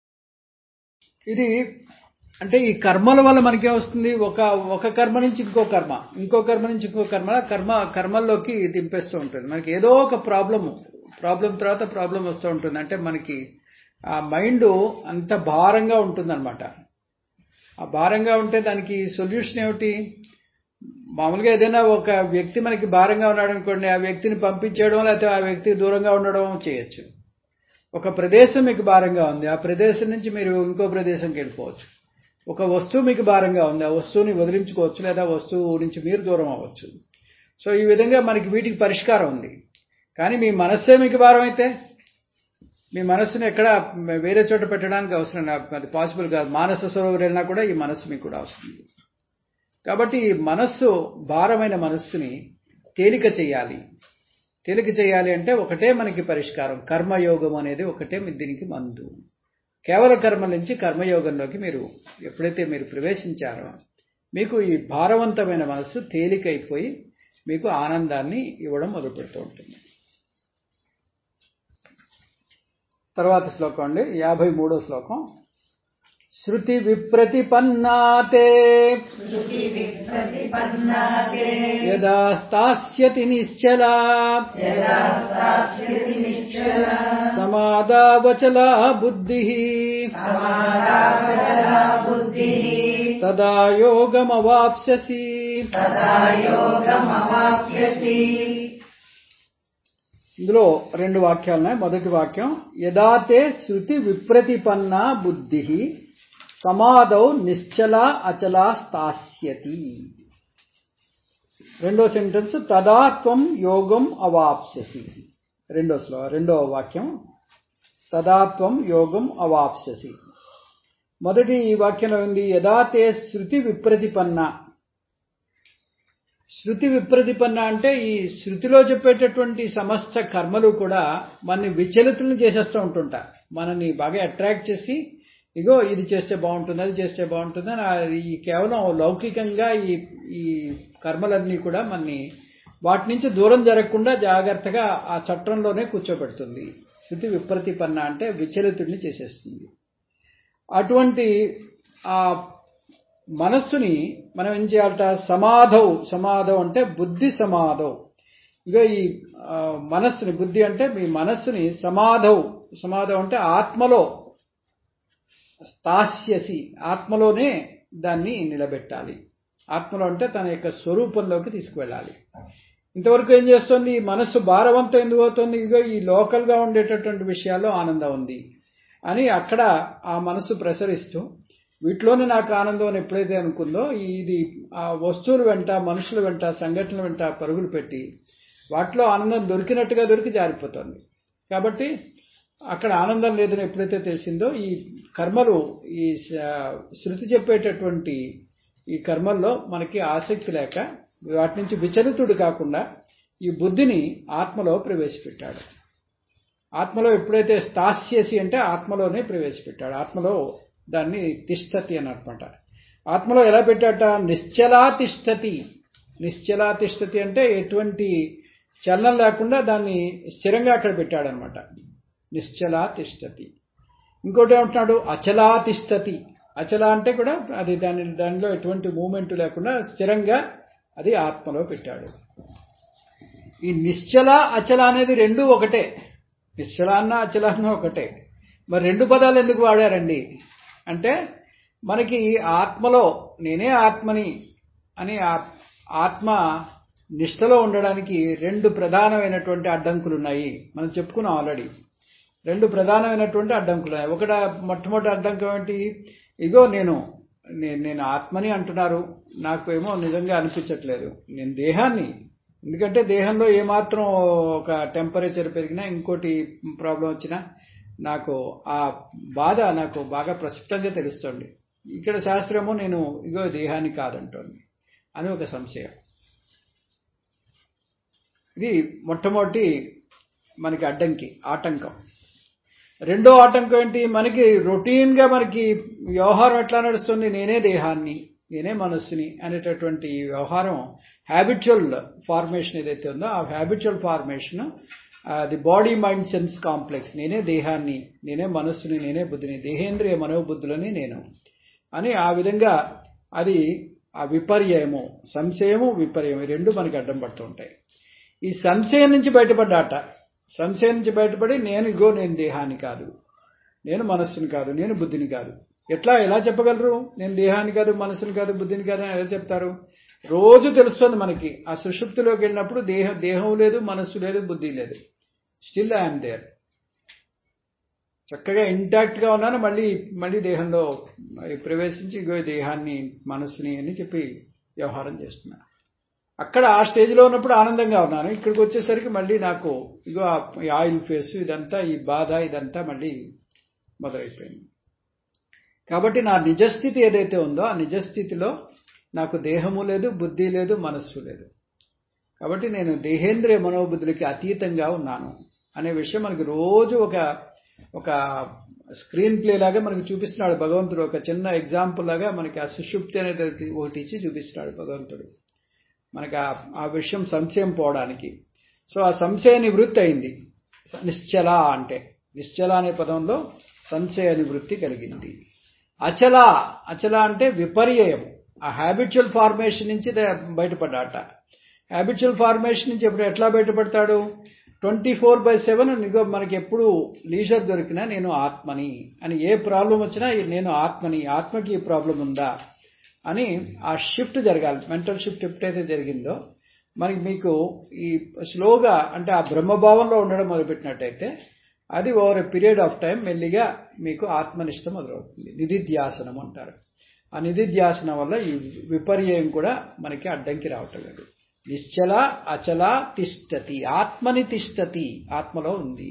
ఇది అంటే ఈ కర్మల వల్ల మనకేం వస్తుంది ఒక ఒక కర్మ నుంచి ఇంకో కర్మ ఇంకో కర్మ నుంచి ఇంకో కర్మ కర్మ కర్మల్లోకి దింపేస్తూ ఉంటుంది మనకి ఏదో ఒక ప్రాబ్లము ప్రాబ్లం తర్వాత ప్రాబ్లం వస్తూ ఉంటుంది అంటే మనకి ఆ మైండ్ అంత భారంగా ఉంటుందన్నమాట ఆ భారంగా ఉంటే దానికి సొల్యూషన్ ఏమిటి మామూలుగా ఏదైనా ఒక వ్యక్తి మనకి భారంగా ఉన్నాడు అనుకోండి ఆ వ్యక్తిని పంపించేయడం లేకపోతే ఆ వ్యక్తి దూరంగా ఉండడం చేయొచ్చు ఒక ప్రదేశం మీకు భారంగా ఉంది ఆ ప్రదేశం నుంచి మీరు ఇంకో ప్రదేశంకి వెళ్ళిపోవచ్చు ఒక వస్తువు మీకు భారంగా ఉంది ఆ వస్తువుని వదిలించుకోవచ్చు లేదా వస్తువు నుంచి మీరు దూరం అవ్వచ్చు సో ఈ విధంగా మనకి వీటికి పరిష్కారం ఉంది కానీ మీ మనస్సే మీకు భారం అయితే మీ మనస్సును ఎక్కడ వేరే చోట పెట్టడానికి అవసరం లేదు. అది పాసిబుల్ కాదు మానస సరోవర్ వెళ్ళినా కూడా ఈ మనస్సు మీకు కూడా అవసరం ఉంది. కాబట్టి ఈ మనస్సు భారమైన మనస్సుని తేలిక చేయాలి తేలిక చేయాలి అంటే ఒకటే మనకి పరిష్కారం కర్మయోగం అనేది ఒకటే మీ- దీనికి మందు కేవల కర్మ నుంచి కర్మయోగంలోకి మీరు ఎప్పుడైతే మీరు ప్రవేశించారో మీకు ఈ భారవంతమైన మనస్సు తేలికైపోయి మీకు ఆనందాన్ని ఇవ్వడం మొదలు పెడుతూ ఉంటుంది తర్వాత శ్లోకం అండి యాభై మూడో శ్లోకం శృతి విప్రతిపన్నాతే శృతి విప్రతిపన్నాతే యదా స్థాస్యతి నిశ్చలా యదా స్థాస్యతి నిశ్చల సమాదావచలా బుద్ధి సమాధావచలా బుద్ధిః తదా యోగమవాప్స్యసి తదా యోగమవాప్స్యసి ఇందులో రెండు వాక్యాలు ఉన్నాయి మొదటి వాక్యం యదాతే శృతి విప్రతిపన్న బుద్ధి సమాధౌ నిశ్చల అచలా స్థాస్యతి రెండో సెంటెన్స్ తదా త్వం యోగం అవాప్స్యసి రెండో శ్లో రెండో వాక్యం తదా త్వం యోగం అవాప్స్యసి మొదటి ఈ వాక్యంలో ఉంది యదాతే శృతి విప్రతిపన్న శృతి విప్రతిపన్న అంటే ఈ శృతిలో చెప్పేటటువంటి సమస్త కర్మలు కూడా మనని విచలితులను చేసేస్తూ ఉంటుంటా మనని బాగా అట్రాక్ట్ చేసి ఇగో ఇది చేస్తే బాగుంటుంది అది చేస్తే బాగుంటుంది అని ఆ- ఈ కేవలం లౌకికంగా ఈ ఈ కర్మలన్నీ కూడా మనని వాటి నుంచి దూరం జరగకుండా జాగ్రత్తగా ఆ చట్రంలోనే కూర్చోబెడుతుంది శృతి విప్రతిపన్న అంటే విచలితుడిని చేసేస్తుంది అటువంటి ఆ మనస్సుని మనం ఏం చేయాలట సమాధౌ సమాధౌ అంటే బుద్ధి సమాధౌ ఇక ఈ ఆ, మనస్సుని బుద్ధి అంటే మీ మనస్సుని సమాధౌ సమాధం అంటే ఆత్మలో స్థాస్యసి ఆత్మలోనే దాన్ని నిలబెట్టాలి ఆత్మలో అంటే తన యొక్క స్వరూపంలోకి తీసుకువెళ్ళాలి ఇంతవరకు ఏం చేస్తుంది ఈ మనస్సు భారవంతం ఎందుకు అవుతుంది ఇగో ఈ లోకల్గా ఉండేటటువంటి విషయాల్లో ఆనందం ఉంది అని అక్కడ ఆ మనస్సు ప్రసరిస్తూ వీటిలోనే నాకు ఆనందం అని ఎప్పుడైతే అనుకుందో ఇది ఆ వస్తువుల వెంట మనుషుల వెంట సంఘటనల వెంట పరుగులు పెట్టి వాటిలో ఆనందం దొరికినట్టుగా దొరికి జారిపోతుంది కాబట్టి అక్కడ ఆనందం లేదని ఎప్పుడైతే తెలిసిందో ఈ కర్మలు ఈ స- శృతి చెప్పేటటువంటి ఈ కర్మల్లో మనకి ఆసక్తి లేక వాటి నుంచి విచలితుడు కాకుండా ఈ బుద్ధిని ఆత్మలో ప్రవేశపెట్టాడు ఆత్మలో ఎప్పుడైతే స్థాస్యసి అంటే ఆత్మలోనే ప్రవేశపెట్టాడు ఆత్మలో దాన్ని తిష్టతి అని అనమాట ఆత్మలో ఎలా పెట్టాట నిశ్చలా తిష్టతి నిశ్చలా తిష్టతి అంటే ఎటువంటి చలనం లేకుండా దాన్ని స్థిరంగా అక్కడ పెట్టాడనమాట నిశ్చలా తిష్టతి ఇంకోటి ఏమంటున్నాడు అచలా తిష్టతి అచల అంటే కూడా అది దాని దానిలో ఎటువంటి మూమెంట్ లేకుండా స్థిరంగా అది ఆత్మలో పెట్టాడు ఈ నిశ్చల అచల అనేది రెండు ఒకటే నిశ్చల అన్న అచల అన్న ఒకటే మరి రెండు పదాలు ఎందుకు వాడారండి అంటే మనకి ఆత్మలో నేనే ఆత్మని అని ఆ ఆత్మ నిష్టలో ఉండడానికి రెండు ప్రధానమైనటువంటి అడ్డంకులు ఉన్నాయి మనం చెప్పుకున్నాం ఆల్రెడీ రెండు ప్రధానమైనటువంటి అడ్డంకులు ఉన్నాయి ఒకట మొట్టమొదటి అడ్డంకం ఏంటి ఇగో నేను నే- నేను ఆత్మని అంటున్నారు నాకు ఏమో నిజంగా అనిపించట్లేదు నేను దేహాన్ని ఎందుకంటే దేహంలో ఏమాత్రం ఒక టెంపరేచర్ పెరిగినా ఇంకోటి ప్రాబ్లం వచ్చినా నాకు ఆ బాధ నాకు బాగా ప్రస్ఫుటంగా తెలుస్తుంది ఇక్కడ శాస్త్రము నేను ఇగో దేహాన్ని కాదంటోంది అని ఒక సంశయం ఇది మొట్టమొదటి మనకి అడ్డంకి ఆటంకం రెండో ఆటంకం ఏంటి మనకి రొటీన్ గా మనకి వ్యవహారం ఎట్లా నడుస్తుంది నేనే దేహాన్ని నేనే మనస్సుని అనేటటువంటి ఈ వ్యవహారం హ్యాబిచువల్ ఫార్మేషన్ ఏదైతే ఉందో ఆ habitual formation the body mind sense complex నేనే దేహాన్ని నేనే మనస్సుని నేనే బుద్ధిని దేహేంద్రియ మనోబుద్ధులని నేను అని ఆ విధంగా అది ఆ విపర్యయము సంశయము విపర్యము ఈ రెండు మనకి అడ్డం పడుతూ ఉంటాయి ఈ సంశయం నుంచి బయటపడ్డాట సంశయం నుంచి బయటపడి నేను ఇగో నేను దేహాన్ని కాదు నేను మనస్సుని కాదు నేను బుద్ధిని కాదు ఎట్లా ఎలా చెప్పగలరు నేను దేహాన్ని కాదు మనసుని కాదు బుద్ధిని కాదు అని ఎలా చెప్తారు రోజు తెలుస్తుంది మనకి ఆ సుషుప్తిలోకి వెళ్ళినప్పుడు దేహ దేహం లేదు మనస్సు లేదు బుద్ధి లేదు స్టిల్ ఐఎమ్ దేర్ చక్కగా ఇంటాక్ట్ గా ఉన్నాను మళ్ళీ మళ్ళీ దేహంలో ప్రవేశించి ఇగో ఈ దేహాన్ని మనస్సుని అని చెప్పి వ్యవహారం చేస్తున్నా అక్కడ ఆ స్టేజ్లో ఉన్నప్పుడు ఆనందంగా ఉన్నాను ఇక్కడికి వచ్చేసరికి మళ్ళీ నాకు ఇగో ఆ ఈ ఆయిల్ ఫేస్ ఇదంతా ఈ బాధ ఇదంతా మళ్ళీ మొదలైపోయింది కాబట్టి నా నిజస్థితి ఏదైతే ఉందో ఆ నిజస్థితిలో నాకు దేహము లేదు బుద్ధి లేదు మనస్సు లేదు కాబట్టి నేను దేహేంద్రియ మనోబుద్ధులకి అతీతంగా ఉన్నాను అనే విషయం మనకి రోజు ఒక ఒక స్క్రీన్ ప్లే లాగా మనకి చూపిస్తున్నాడు భగవంతుడు ఒక చిన్న ఎగ్జాంపుల్ లాగా మనకి ఆ సుషుప్తి అనేది ఒకటి ఇచ్చి చూపిస్తున్నాడు భగవంతుడు మనకి ఆ ఆ విషయం సంశయం పోవడానికి సో ఆ సంశయ నివృత్తి అయింది నిశ్చల అంటే నిశ్చల అనే పదంలో సంశయ నివృత్తి కలిగింది అచల అచల అంటే విపర్యయం ఆ హ్యాబిచువల్ ఫార్మేషన్ నుంచి ద- బయటపడ్డాట హ్యాబిచువల్ ఫార్మేషన్ నుంచి ఎప్పుడు ఎట్లా బయటపడతాడు ట్వంటీ ఫోర్ బై సెవెన్ నీకు మనకి ఎప్పుడు లీజర్ దొరికినా నేను ఆత్మని అని ఏ ప్రాబ్లం వచ్చినా నేను ఆత్మని ఆత్మకి ఈ ప్రాబ్లం ఉందా అని ఆ షిఫ్ట్ జరగాలి మెంటల్ షిఫ్ట్ ఎప్పుడైతే జరిగిందో మనకి మీకు ఈ స్లోగా అంటే ఆ బ్రహ్మభావంలో ఉండడం మొదలుపెట్టినట్టయితే అది over a period of time మెల్లిగా మీకు ఆత్మనిష్ట మొదలవుతుంది నిధిధ్యాసనం అంటారు ఆ నిధిధ్యాసనం వల్ల ఈ విపర్యయం కూడా మనకి అడ్డంకి రావటం లేదు నిశ్చల అచల తిష్టతి ఆత్మని తిష్టతి ఆత్మలో ఉంది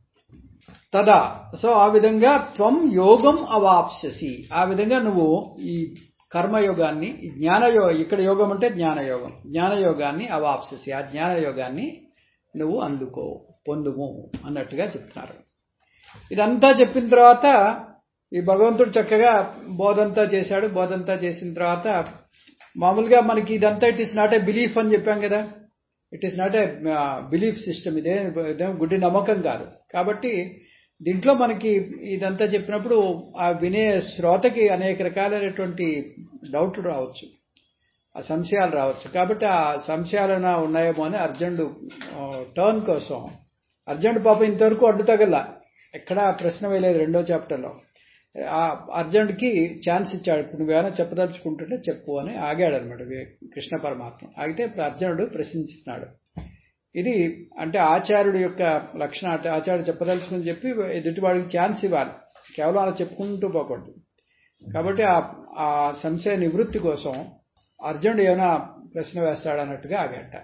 తదా సో ఆ విధంగా త్వం యోగం అవాప్స్యసి ఆ విధంగా నువ్వు ఈ కర్మయోగాన్ని ఈ జ్ఞానయో ఇక్కడ యోగం అంటే జ్ఞానయోగం జ్ఞానయోగాన్ని అవాప్ససి ఆ జ్ఞానయోగాన్ని నువ్వు అందుకో పొందుము అన్నట్టుగా చెప్తున్నారు ఇదంతా చెప్పిన తర్వాత ఈ భగవంతుడు చక్కగా బోధంతా చేశాడు బోధంతా చేసిన తర్వాత మామూలుగా మనకి ఇదంతా it is not a belief అని చెప్పాం కదా it is not a belief system ఇదే ఇదేం గుడ్డి నమ్మకం కాదు కాబట్టి దీంట్లో మనకి ఇదంతా చెప్పినప్పుడు ఆ వినే శ్రోతకి అనేక రకాలైనటువంటి డౌట్లు రావచ్చు ఆ సంశయాలు రావచ్చు కాబట్టి ఆ సంశయాలన ఉన్నాయేమో అని అర్జునుడు టర్న్ కోసం అర్జునుడు పాపం ఇంతవరకు అడ్డు తగల ఎక్కడా ప్రశ్న వేయలేదు రెండో చాప్టర్లో ఆ అర్జునుడికి ఛాన్స్ ఇచ్చాడు ఇప్పుడు నువ్వేమైనా చెప్పదలుచుకుంటుంటే చెప్పు అని ఆగాడు అనమాట కృష్ణ పరమాత్మ ఆగితే ఇప్పుడు అర్జునుడు ప్రశ్నిస్తున్నాడు ఇది అంటే ఆచార్యుడు యొక్క లక్షణ అంటే ఆచార్యుడు చెప్పదలుచుకుని చెప్పి ఎదుటివాడికి ఛాన్స్ ఇవ్వాలి కేవలం అలా చెప్పుకుంటూ పోకూడదు కాబట్టి ఆ ఆ సంశయ నివృత్తి కోసం అర్జునుడు ఏమైనా ప్రశ్న వేస్తాడన్నట్టుగా ఆగాట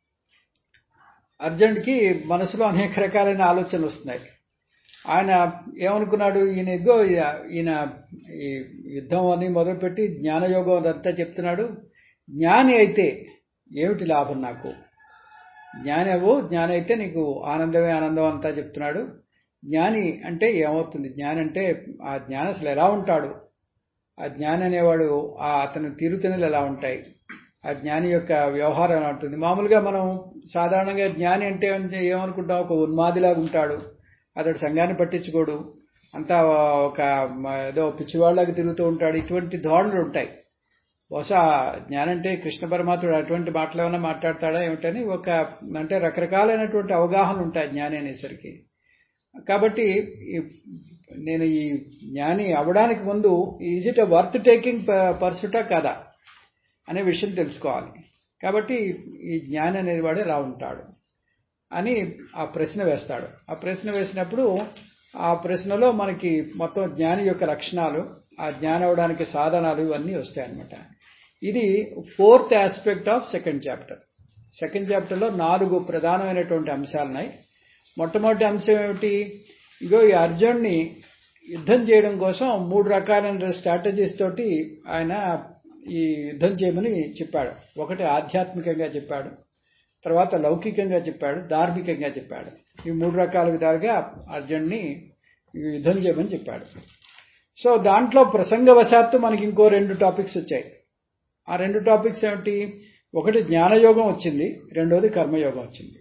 అర్జునుడికి మనసులో అనేక రకాలైన ఆలోచనలు వస్తున్నాయి ఆయన ఏమనుకున్నాడు ఈయన ఇదిగో ఈయన ఈ యుద్ధం అని మొదలుపెట్టి జ్ఞానయోగం అదంతా చెప్తున్నాడు జ్ఞాని అయితే ఏమిటి లాభం నాకు జ్ఞాని అవ్వు జ్ఞాని అయితే నీకు ఆనందమే ఆనందం అంతా చెప్తున్నాడు జ్ఞాని అంటే ఏమవుతుంది జ్ఞాని అంటే ఆ జ్ఞాని అసలు ఎలా ఉంటాడు ఆ జ్ఞాని అనేవాడు ఆ అతని తీరుతెనులు ఎలా ఉంటాయి ఆ జ్ఞాని యొక్క వ్యవహారం ఎలా ఉంటుంది మామూలుగా మనం సాధారణంగా జ్ఞాని అంటే ఏమనుకుంటాం ఒక ఉన్మాదిలాగా ఉంటాడు అతడు సంఘాన్ని పట్టించుకోడు అంతా ఒక ఏదో పిచ్చివాళ్ళగా తిరుగుతూ ఉంటాడు ఇటువంటి ధోరణులు ఉంటాయి బహుశా జ్ఞానంటే కృష్ణ పరమాత్ముడు అటువంటి మాటలు ఏమైనా మాట్లాడతాడా ఏమిటని ఒక అంటే రకరకాలైనటువంటి అవగాహనలు ఉంటాయి జ్ఞాని అనేసరికి కాబట్టి నేను ఈ జ్ఞాని అవడానికి ముందు ఈజ్ ఇట్ వర్త్ టేకింగ్ పర్సుటా కాదా అనే విషయం తెలుసుకోవాలి కాబట్టి ఈ జ్ఞాని అనేది వాడు ఎలా ఉంటాడు అని ఆ ప్రశ్న వేస్తాడు ఆ ప్రశ్న వేసినప్పుడు ఆ ప్రశ్నలో మనకి మొత్తం జ్ఞాని యొక్క లక్షణాలు ఆ జ్ఞానం అవడానికి సాధనాలు ఇవన్నీ వస్తాయన్నమాట ఇది fourth aspect of second chapter second చాప్టర్లో నాలుగు ప్రధానమైనటువంటి అంశాలున్నాయి మొట్టమొదటి అంశం ఏమిటి ఇగో ఈ అర్జున్ని యుద్ధం చేయడం కోసం మూడు రకాలైన స్ట్రాటజీస్ తోటి ఆయన ఈ యుద్ధం చేయమని చెప్పాడు ఒకటి ఆధ్యాత్మికంగా చెప్పాడు తర్వాత లౌకికంగా చెప్పాడు ధార్మికంగా చెప్పాడు ఈ మూడు రకాల విధాలుగా అర్జున్ని యుద్ధం చేయమని చెప్పాడు సో దాంట్లో ప్రసంగవశాత్తు మనకి ఇంకో రెండు టాపిక్స్ వచ్చాయి ఆ రెండు టాపిక్స్ ఏమిటి ఒకటి జ్ఞానయోగం వచ్చింది రెండోది కర్మయోగం వచ్చింది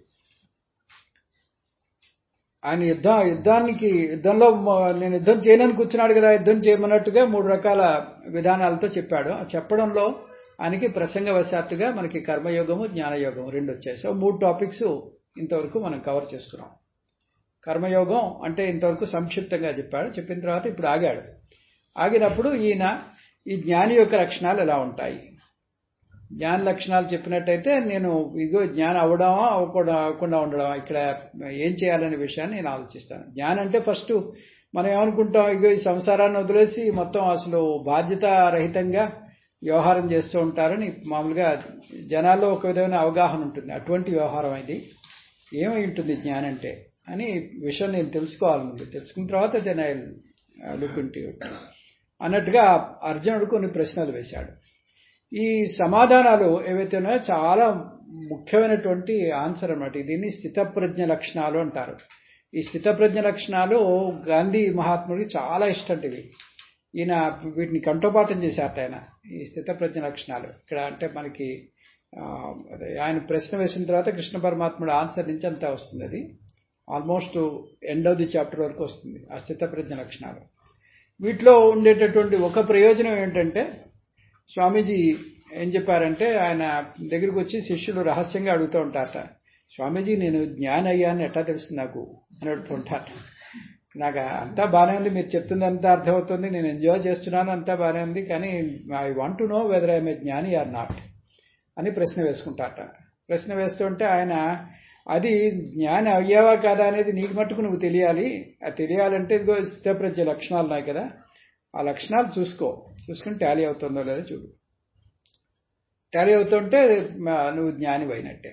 ఆయన యుద్ధం యుద్ధానికి యుద్ధంలో నేను యుద్ధం చేయనని కూర్చున్నాడు కదా యుద్ధం చేయమన్నట్టుగా మూడు రకాల విధానాలతో చెప్పాడు ఆ చెప్పడంలో ఆయనకి ప్రసంగవశాత్తుగా మనకి కర్మయోగము జ్ఞానయోగం రెండు వచ్చాయి సో మూడు టాపిక్స్ ఇంతవరకు మనం కవర్ చేసుకున్నాం కర్మయోగం అంటే ఇంతవరకు సంక్షిప్తంగా చెప్పాడు చెప్పిన తర్వాత ఇప్పుడు ఆగాడు ఆగినప్పుడు ఈయన ఈ జ్ఞాని యొక్క లక్షణాలు ఎలా ఉంటాయి జ్ఞాన లక్షణాలు చెప్పినట్టయితే నేను ఇగో జ్ఞానం అవడమా అవ్వకుండా అవ్వకుండా ఉండడమా ఇక్కడ ఏం చేయాలనే విషయాన్ని నేను ఆలోచిస్తాను జ్ఞానం అంటే ఫస్ట్ మనం ఏమనుకుంటాం ఇగో ఈ సంసారాన్ని వదిలేసి మొత్తం అసలు బాధ్యత రహితంగా వ్యవహారం చేస్తూ ఉంటారని మామూలుగా జనాల్లో ఒక విధమైన అవగాహన ఉంటుంది అటువంటి వ్యవహారం ఇది ఏమై ఉంటుంది జ్ఞానం అంటే అని విషయం నేను తెలుసుకోవాలి ముందు తెలుసుకున్న తర్వాత దెన్ ఐ లుక్ ఇంటి అన్నట్టుగా అర్జునుడు కొన్ని ప్రశ్నలు వేశాడు ఈ సమాధానాలు ఏవైతే ఉన్నాయో చాలా ముఖ్యమైనటువంటి ఆన్సర్ అనమాట దీన్ని స్థితప్రజ్ఞ లక్షణాలు అంటారు ఈ స్థితప్రజ్ఞ లక్షణాలు గాంధీ మహాత్ముడికి చాలా ఇష్టంటివి ఈయన వీటిని కంఠోపాఠం చేశారట ఆయన ఈ స్థితప్రజ్ఞ లక్షణాలు ఇక్కడ అంటే మనకి ఆయన ప్రశ్న వేసిన తర్వాత కృష్ణ పరమాత్ముడు ఆన్సర్ నుంచి అంతా వస్తుంది అది almost end of the chapter వరకు వస్తుంది ఆ స్థితప్రజ్ఞ లక్షణాలు వీటిలో ఉండేటటువంటి ఒక ప్రయోజనం ఏంటంటే స్వామీజీ ఏం చెప్పారంటే ఆయన దగ్గరికి వచ్చి శిష్యులు రహస్యంగా అడుగుతూ ఉంటారట స్వామీజీ నేను జ్ఞాన అయ్యాన్ని ఎట్లా తెలుస్తుంది నాకు అని అడుగుతుంటారట నాకు అంతా బాగానే ఉంది మీరు చెప్తుంది అంతా అర్థమవుతుంది నేను ఎంజాయ్ చేస్తున్నాను అంతా బాగానే ఉంది కానీ I want to know whether I'm a జ్ఞాని ఆర్ నాట్ అని ప్రశ్న వేసుకుంటారట ప్రశ్న వేస్తుంటే ఆయన అది జ్ఞాని అయ్యావా కాదా అనేది నీకు మట్టుకు నువ్వు తెలియాలి అది తెలియాలంటే ఇదిగో స్థితప్రజ్ఞ లక్షణాలు ఉన్నాయి కదా ఆ లక్షణాలు చూసుకో చూసుకుని టాలీ అవుతుందో లేదో చూడు టాలీ అవుతుంటే నువ్వు జ్ఞాని అయినట్టే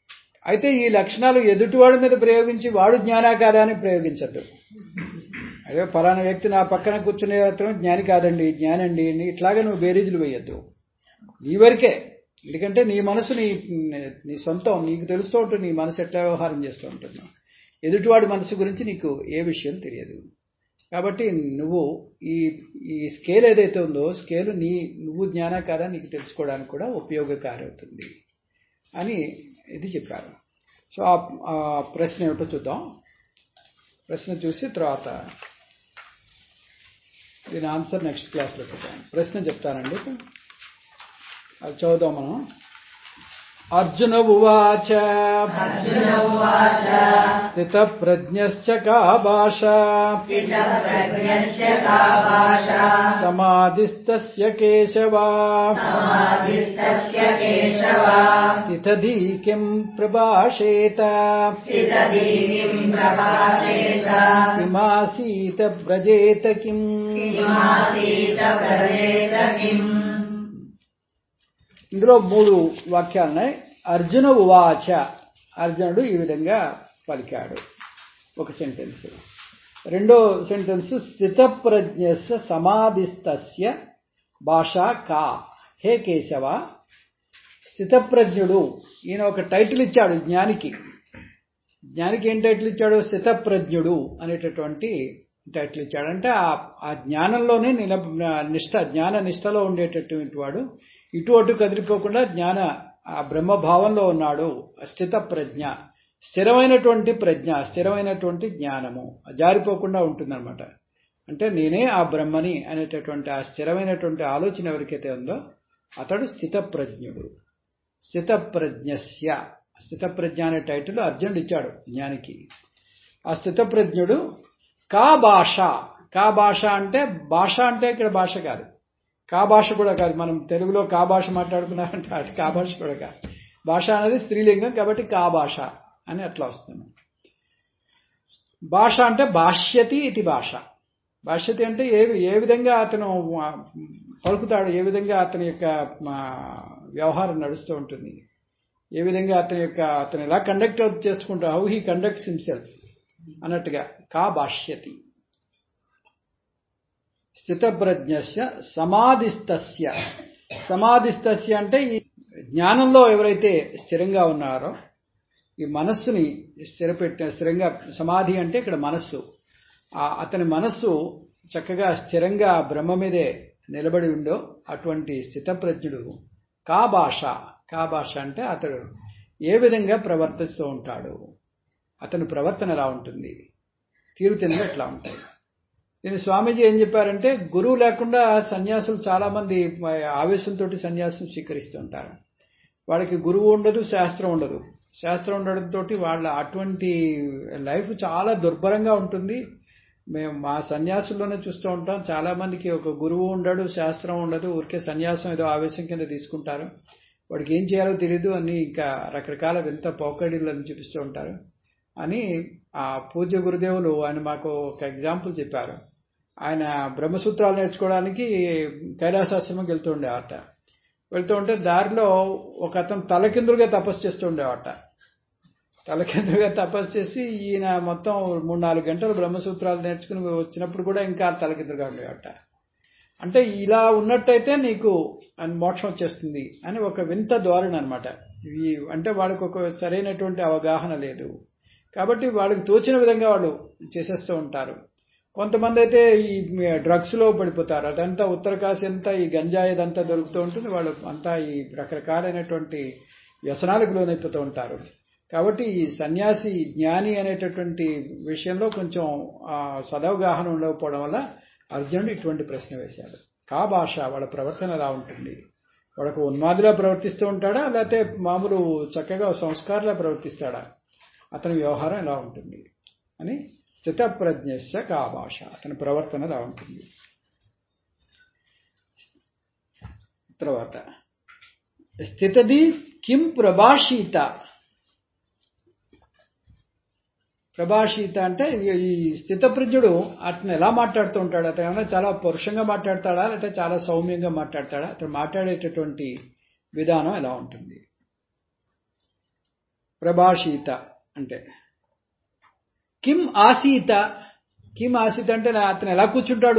అయితే ఈ లక్షణాలు ఎదుటివాడి మీద ప్రయోగించి వాడు జ్ఞానా కాదా అని ప్రయోగించద్దు అదే ఫలానా వ్యక్తి నా పక్కన కూర్చునే అతను జ్ఞాని కాదండి జ్ఞాని అండి అని ఇట్లాగా నువ్వు బేరీజులు వేయొద్దు నీ వరకే ఎందుకంటే నీ మనసు నీ నీ సొంతం నీకు తెలుస్తూ ఉంటుంది నీ మనసు ఎట్లా వ్యవహారం చేస్తూ ఉంటున్నావు ఎదుటివాడి మనసు గురించి నీకు ఏ విషయం తెలియదు కాబట్టి నువ్వు ఈ ఈ స్కేల్ ఏదైతే ఉందో స్కేల్ నీ నువ్వు జ్ఞాన కాదా నీకు తెలుసుకోవడానికి కూడా ఉపయోగకారి అవుతుంది అని ఇది చెప్పారు సో ఆ- ఆ ప్రశ్న ఏమిటో చూద్దాం ప్రశ్న చూసి తర్వాత దీని ఆన్సర్ నెక్స్ట్ క్లాస్లో చెప్తాను ప్రశ్న చెప్తానండి అది చదువుదాం మనం అర్జున ఉవాచ అర్జున ఉవాచ స్థిత ప్రజ్ఞశ్చ కా భాష స్థితప్రజ్ఞస్య కా భాష సమాధిస్తస్య కేశవా సమాధిస్తస్య కేశవ స్థితధీ కిం ప్రభాషేత స్థితదీనిం ప్రభాషేత కిమాసీత వ్రజేత కిం కిమాసీత ప్రజేత కిం ఇందులో మూడు వాక్యాలున్నాయి అర్జున ఉవాచ అర్జునుడు ఈ విధంగా పలికాడు ఒక సెంటెన్స్ రెండో సెంటెన్స్ స్థితప్రజ్ఞస్య సమాధిస్తస్య భాష కా హే కేశవ స్థితప్రజ్ఞుడు ఈయన ఒక టైటిల్ ఇచ్చాడు జ్ఞానికి జ్ఞానికి ఏం టైటిల్ ఇచ్చాడు స్థితప్రజ్ఞుడు అనేటటువంటి టైటిల్ ఇచ్చాడు అంటే ఆ ఆ జ్ఞానంలోనే నిల నిష్ట జ్ఞాన నిష్టలో ఉండేటటువంటి వాడు ఇటు అటు కదిలిపోకుండా జ్ఞాన ఆ బ్రహ్మభావంలో ఉన్నాడు స్థిత ప్రజ్ఞ స్థిరమైనటువంటి ప్రజ్ఞ స్థిరమైనటువంటి జ్ఞానము జారిపోకుండా ఉంటుందన్నమాట అంటే నేనే ఆ బ్రహ్మని అనేటటువంటి ఆ స్థిరమైనటువంటి ఆలోచన ఎవరికైతే ఉందో అతడు స్థితప్రజ్ఞుడు స్థితప్రజ్ఞస్య స్థితప్రజ్ఞ అనే టైటిల్ అర్జునుడు ఇచ్చాడు జ్ఞానికి ఆ స్థితప్రజ్ఞుడు కా భాష కా భాష అంటే భాష అంటే ఇక్కడ భాష కాదు కా భాష కూడా కాదు మనం తెలుగులో కా భాష మాట్లాడుకున్నారంటే అటు కా భాష కూడా కాదు భాష అనేది స్త్రీలింగం కాబట్టి కా భాష అని అట్లా వస్తుంది భాష అంటే భాష్యతి ఇది భాష భాష్యతి అంటే ఏ ఏ విధంగా అతను ఆ, పలుకుతాడు ఏ విధంగా అతని యొక్క ఆ, వ్యవహారం నడుస్తూ ఉంటుంది ఏ విధంగా అతని యొక్క అతను ఎలా కండక్ట్ చేసుకుంటాడు హౌ హీ కండక్ట్స్ హిమ్సెల్ఫ్ అన్నట్టుగా కా భాష్యతి స్థితప్రజ్ఞస్య సమాధిస్తస్య సమాధిస్తస్య అంటే ఈ జ్ఞానంలో ఎవరైతే స్థిరంగా ఉన్నారో ఈ మనస్సుని స్థిరపెట్టిన స్థిరంగా సమాధి అంటే ఇక్కడ మనస్సు ఆ అతని మనస్సు చక్కగా స్థిరంగా బ్రహ్మ మీదే నిలబడి ఉందో అటువంటి స్థితప్రజ్ఞుడు కా భాష కా భాష అంటే అతడు ఏ విధంగా ప్రవర్తిస్తూ ఉంటాడు అతని ప్రవర్తన ఎలా ఉంటుంది తీరుతెన్నులు ఎట్లా ఉంటాయి నేను స్వామీజీ ఏం చెప్పారంటే గురువు లేకుండా సన్యాసులు చాలా మంది ఆవేశంతో సన్యాసం స్వీకరిస్తూ ఉంటారు వాళ్ళకి గురువు ఉండదు శాస్త్రం ఉండదు శాస్త్రం ఉండడంతో వాళ్ళ అటువంటి లైఫ్ చాలా దుర్భరంగా ఉంటుంది మేము మా సన్యాసుల్లోనే చూస్తూ ఉంటాం చాలా మందికి ఒక గురువు ఉండడు శాస్త్రం ఉండదు ఊరికే సన్యాసం ఏదో ఆవేశం కింద తీసుకుంటారు వాడికి ఏం చేయాలో తెలియదు అని ఇంకా రకరకాల వింత పోకడిలను చూపిస్తూ ఉంటారు అని ఆ పూజ్య గురుదేవులు ఆయన మాకు ఒక ఎగ్జాంపుల్ చెప్పారు ఆయన బ్రహ్మసూత్రాలు నేర్చుకోవడానికి కైలాసాశ్రమంకి వెళ్తూ ఉండేవాట వెళ్తూ ఉంటే దారిలో ఒక అతను తలకిందులుగా తపస్సు చేస్తూ ఉండేవాట తలకిందులుగా తపస్సు చేసి ఈయన మొత్తం మూడు నాలుగు గంటలు బ్రహ్మసూత్రాలు నేర్చుకుని వచ్చినప్పుడు కూడా ఇంకా తలకిందులుగా ఉండేవాట అంటే ఇలా ఉన్నట్టయితే నీకు అని మోక్షం వచ్చేస్తుంది అని ఒక వింత ధోరణి అనమాట ఇవి అంటే వాళ్ళకి ఒక సరైనటువంటి అవగాహన లేదు కాబట్టి వాళ్ళకి తోచిన విధంగా వాళ్ళు చేసేస్తూ ఉంటారు కొంతమంది అయితే ఈ డ్రగ్స్ లో పడిపోతారు అదంతా ఉత్తరకాశి అంతా ఈ గంజాయి ఇదంతా దొరుకుతూ ఉంటుంది వాళ్ళు అంతా ఈ రకరకాలైనటువంటి వ్యసనాలకు లోనైపోతూ ఉంటారు కాబట్టి ఈ సన్యాసి జ్ఞాని అనేటటువంటి విషయంలో కొంచెం ఆ, సదవగాహన ఉండకపోవడం వల్ల అర్జునుడు ఇటువంటి ప్రశ్న వేశాడు కా భాష వాళ్ళ ప్రవర్తన ఎలా ఉంటుంది వాడొక ఉన్మాదిలా ప్రవర్తిస్తూ ఉంటాడా లేకపోతే మామూలు చక్కగా సంస్కారంలా ప్రవర్తిస్తాడా అతని వ్యవహారం ఎలా ఉంటుంది అని స్థితప్రజ్ఞస్య కా భాష అతని ప్రవర్తన ఎలా ఉంటుంది తర్వాత స్థితది కిం ప్రభాషిత ప్రభాషిత అంటే ఈ- ఈ స్థితప్రజ్ఞుడు అతను ఎలా మాట్లాడుతూ ఉంటాడు అతను ఏమైనా చాలా పరుషంగా మాట్లాడతాడా లేకపోతే చాలా సౌమ్యంగా మాట్లాడతాడా అతను మాట్లాడేటటువంటి విధానం ఎలా ఉంటుంది ప్రభాషిత అంటే కిం ఆసీత కిమ్ ఆసిత్ అంటే నా- అతను ఎలా కూర్చుంటాడు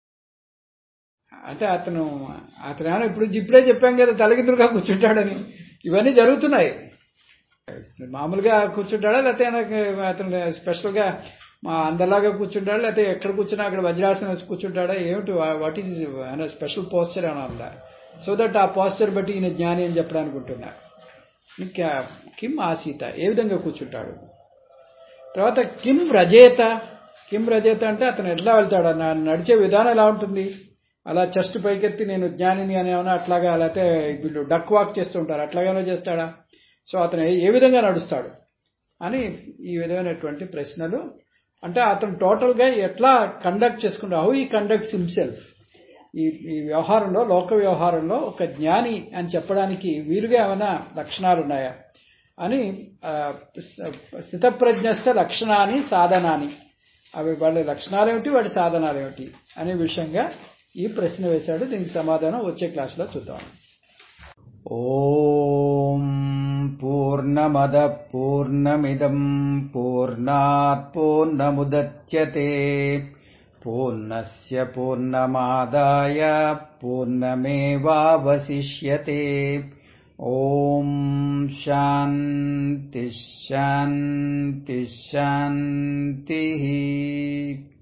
అంటే అతను అతను ఏమైనా ఇప్పుడు ఇప్పుడే చెప్పాం కదా తలకిందులుగా కూర్చుంటాడని ఇవన్నీ జరుగుతున్నాయి మామూలుగా కూర్చుంటాడా లేకపోతే ఆయనకి అతను స్పెషల్గా మా అందరిలాగా కూర్చుంటాడా లేకపోతే ఎక్కడ కూర్చున్నా అక్కడ వజ్రాసనం వేసి కూర్చుంటాడా ఏమిటి వాట్ ఈజ్ ఆయన స్పెషల్ పోస్చర్ ఏమైనా ఉందా సో దట్ ఆ పోస్చర్ బట్టి ఈయన జ్ఞాని అని చెప్పడానికి ఉంటున్నారు ఇంకా కిమ్ ఆసీత ఏ విధంగా కూర్చుంటాడు తర్వాత కిమ్ రజేత కిమ్ రజేత అంటే అతను ఎట్లా వెళ్తాడు నా నడిచే విధానం ఎలా ఉంటుంది అలా చెస్ట్ పైకెత్తి నేను జ్ఞానిని అని ఏమైనా అట్లాగా లేకపోతే వీళ్ళు డక్ వాక్ చేస్తుంటారు అట్లాగైనా చేస్తాడా సో అతను ఏ- ఏ విధంగా నడుస్తాడు అని ఈ విధమైనటువంటి ప్రశ్నలు అంటే అతను టోటల్గా ఎట్లా కండక్ట్ చేసుకుంటాడు హౌ ఈ కండక్ట్స్ హిమ్సెల్ఫ్ ఈ ఈ వ్యవహారంలో లోక వ్యవహారంలో ఒక జ్ఞాని అని చెప్పడానికి వీలుగా ఏమైనా లక్షణాలు ఉన్నాయా అని ఆ, స్థితప్రజ్ఞస్థ లక్షణాన్ని సాధనాన్ని అవి వాళ్ళ లక్షణాలు ఏమిటి వాటి సాధనాలు ఏమిటి అనే విషయంగా ఈ ప్రశ్న వేశాడు దీనికి సమాధానం వచ్చే క్లాసులో చూద్దాం ఓం పూర్ణమద పూర్ణమిదం పూర్ణాత్ పూర్ణముద్యతే పూర్ణస్య పూర్ణమాదాయ పూర్ణమేవావశిష్యతే ఓం శాంతి శాంతి శాంతి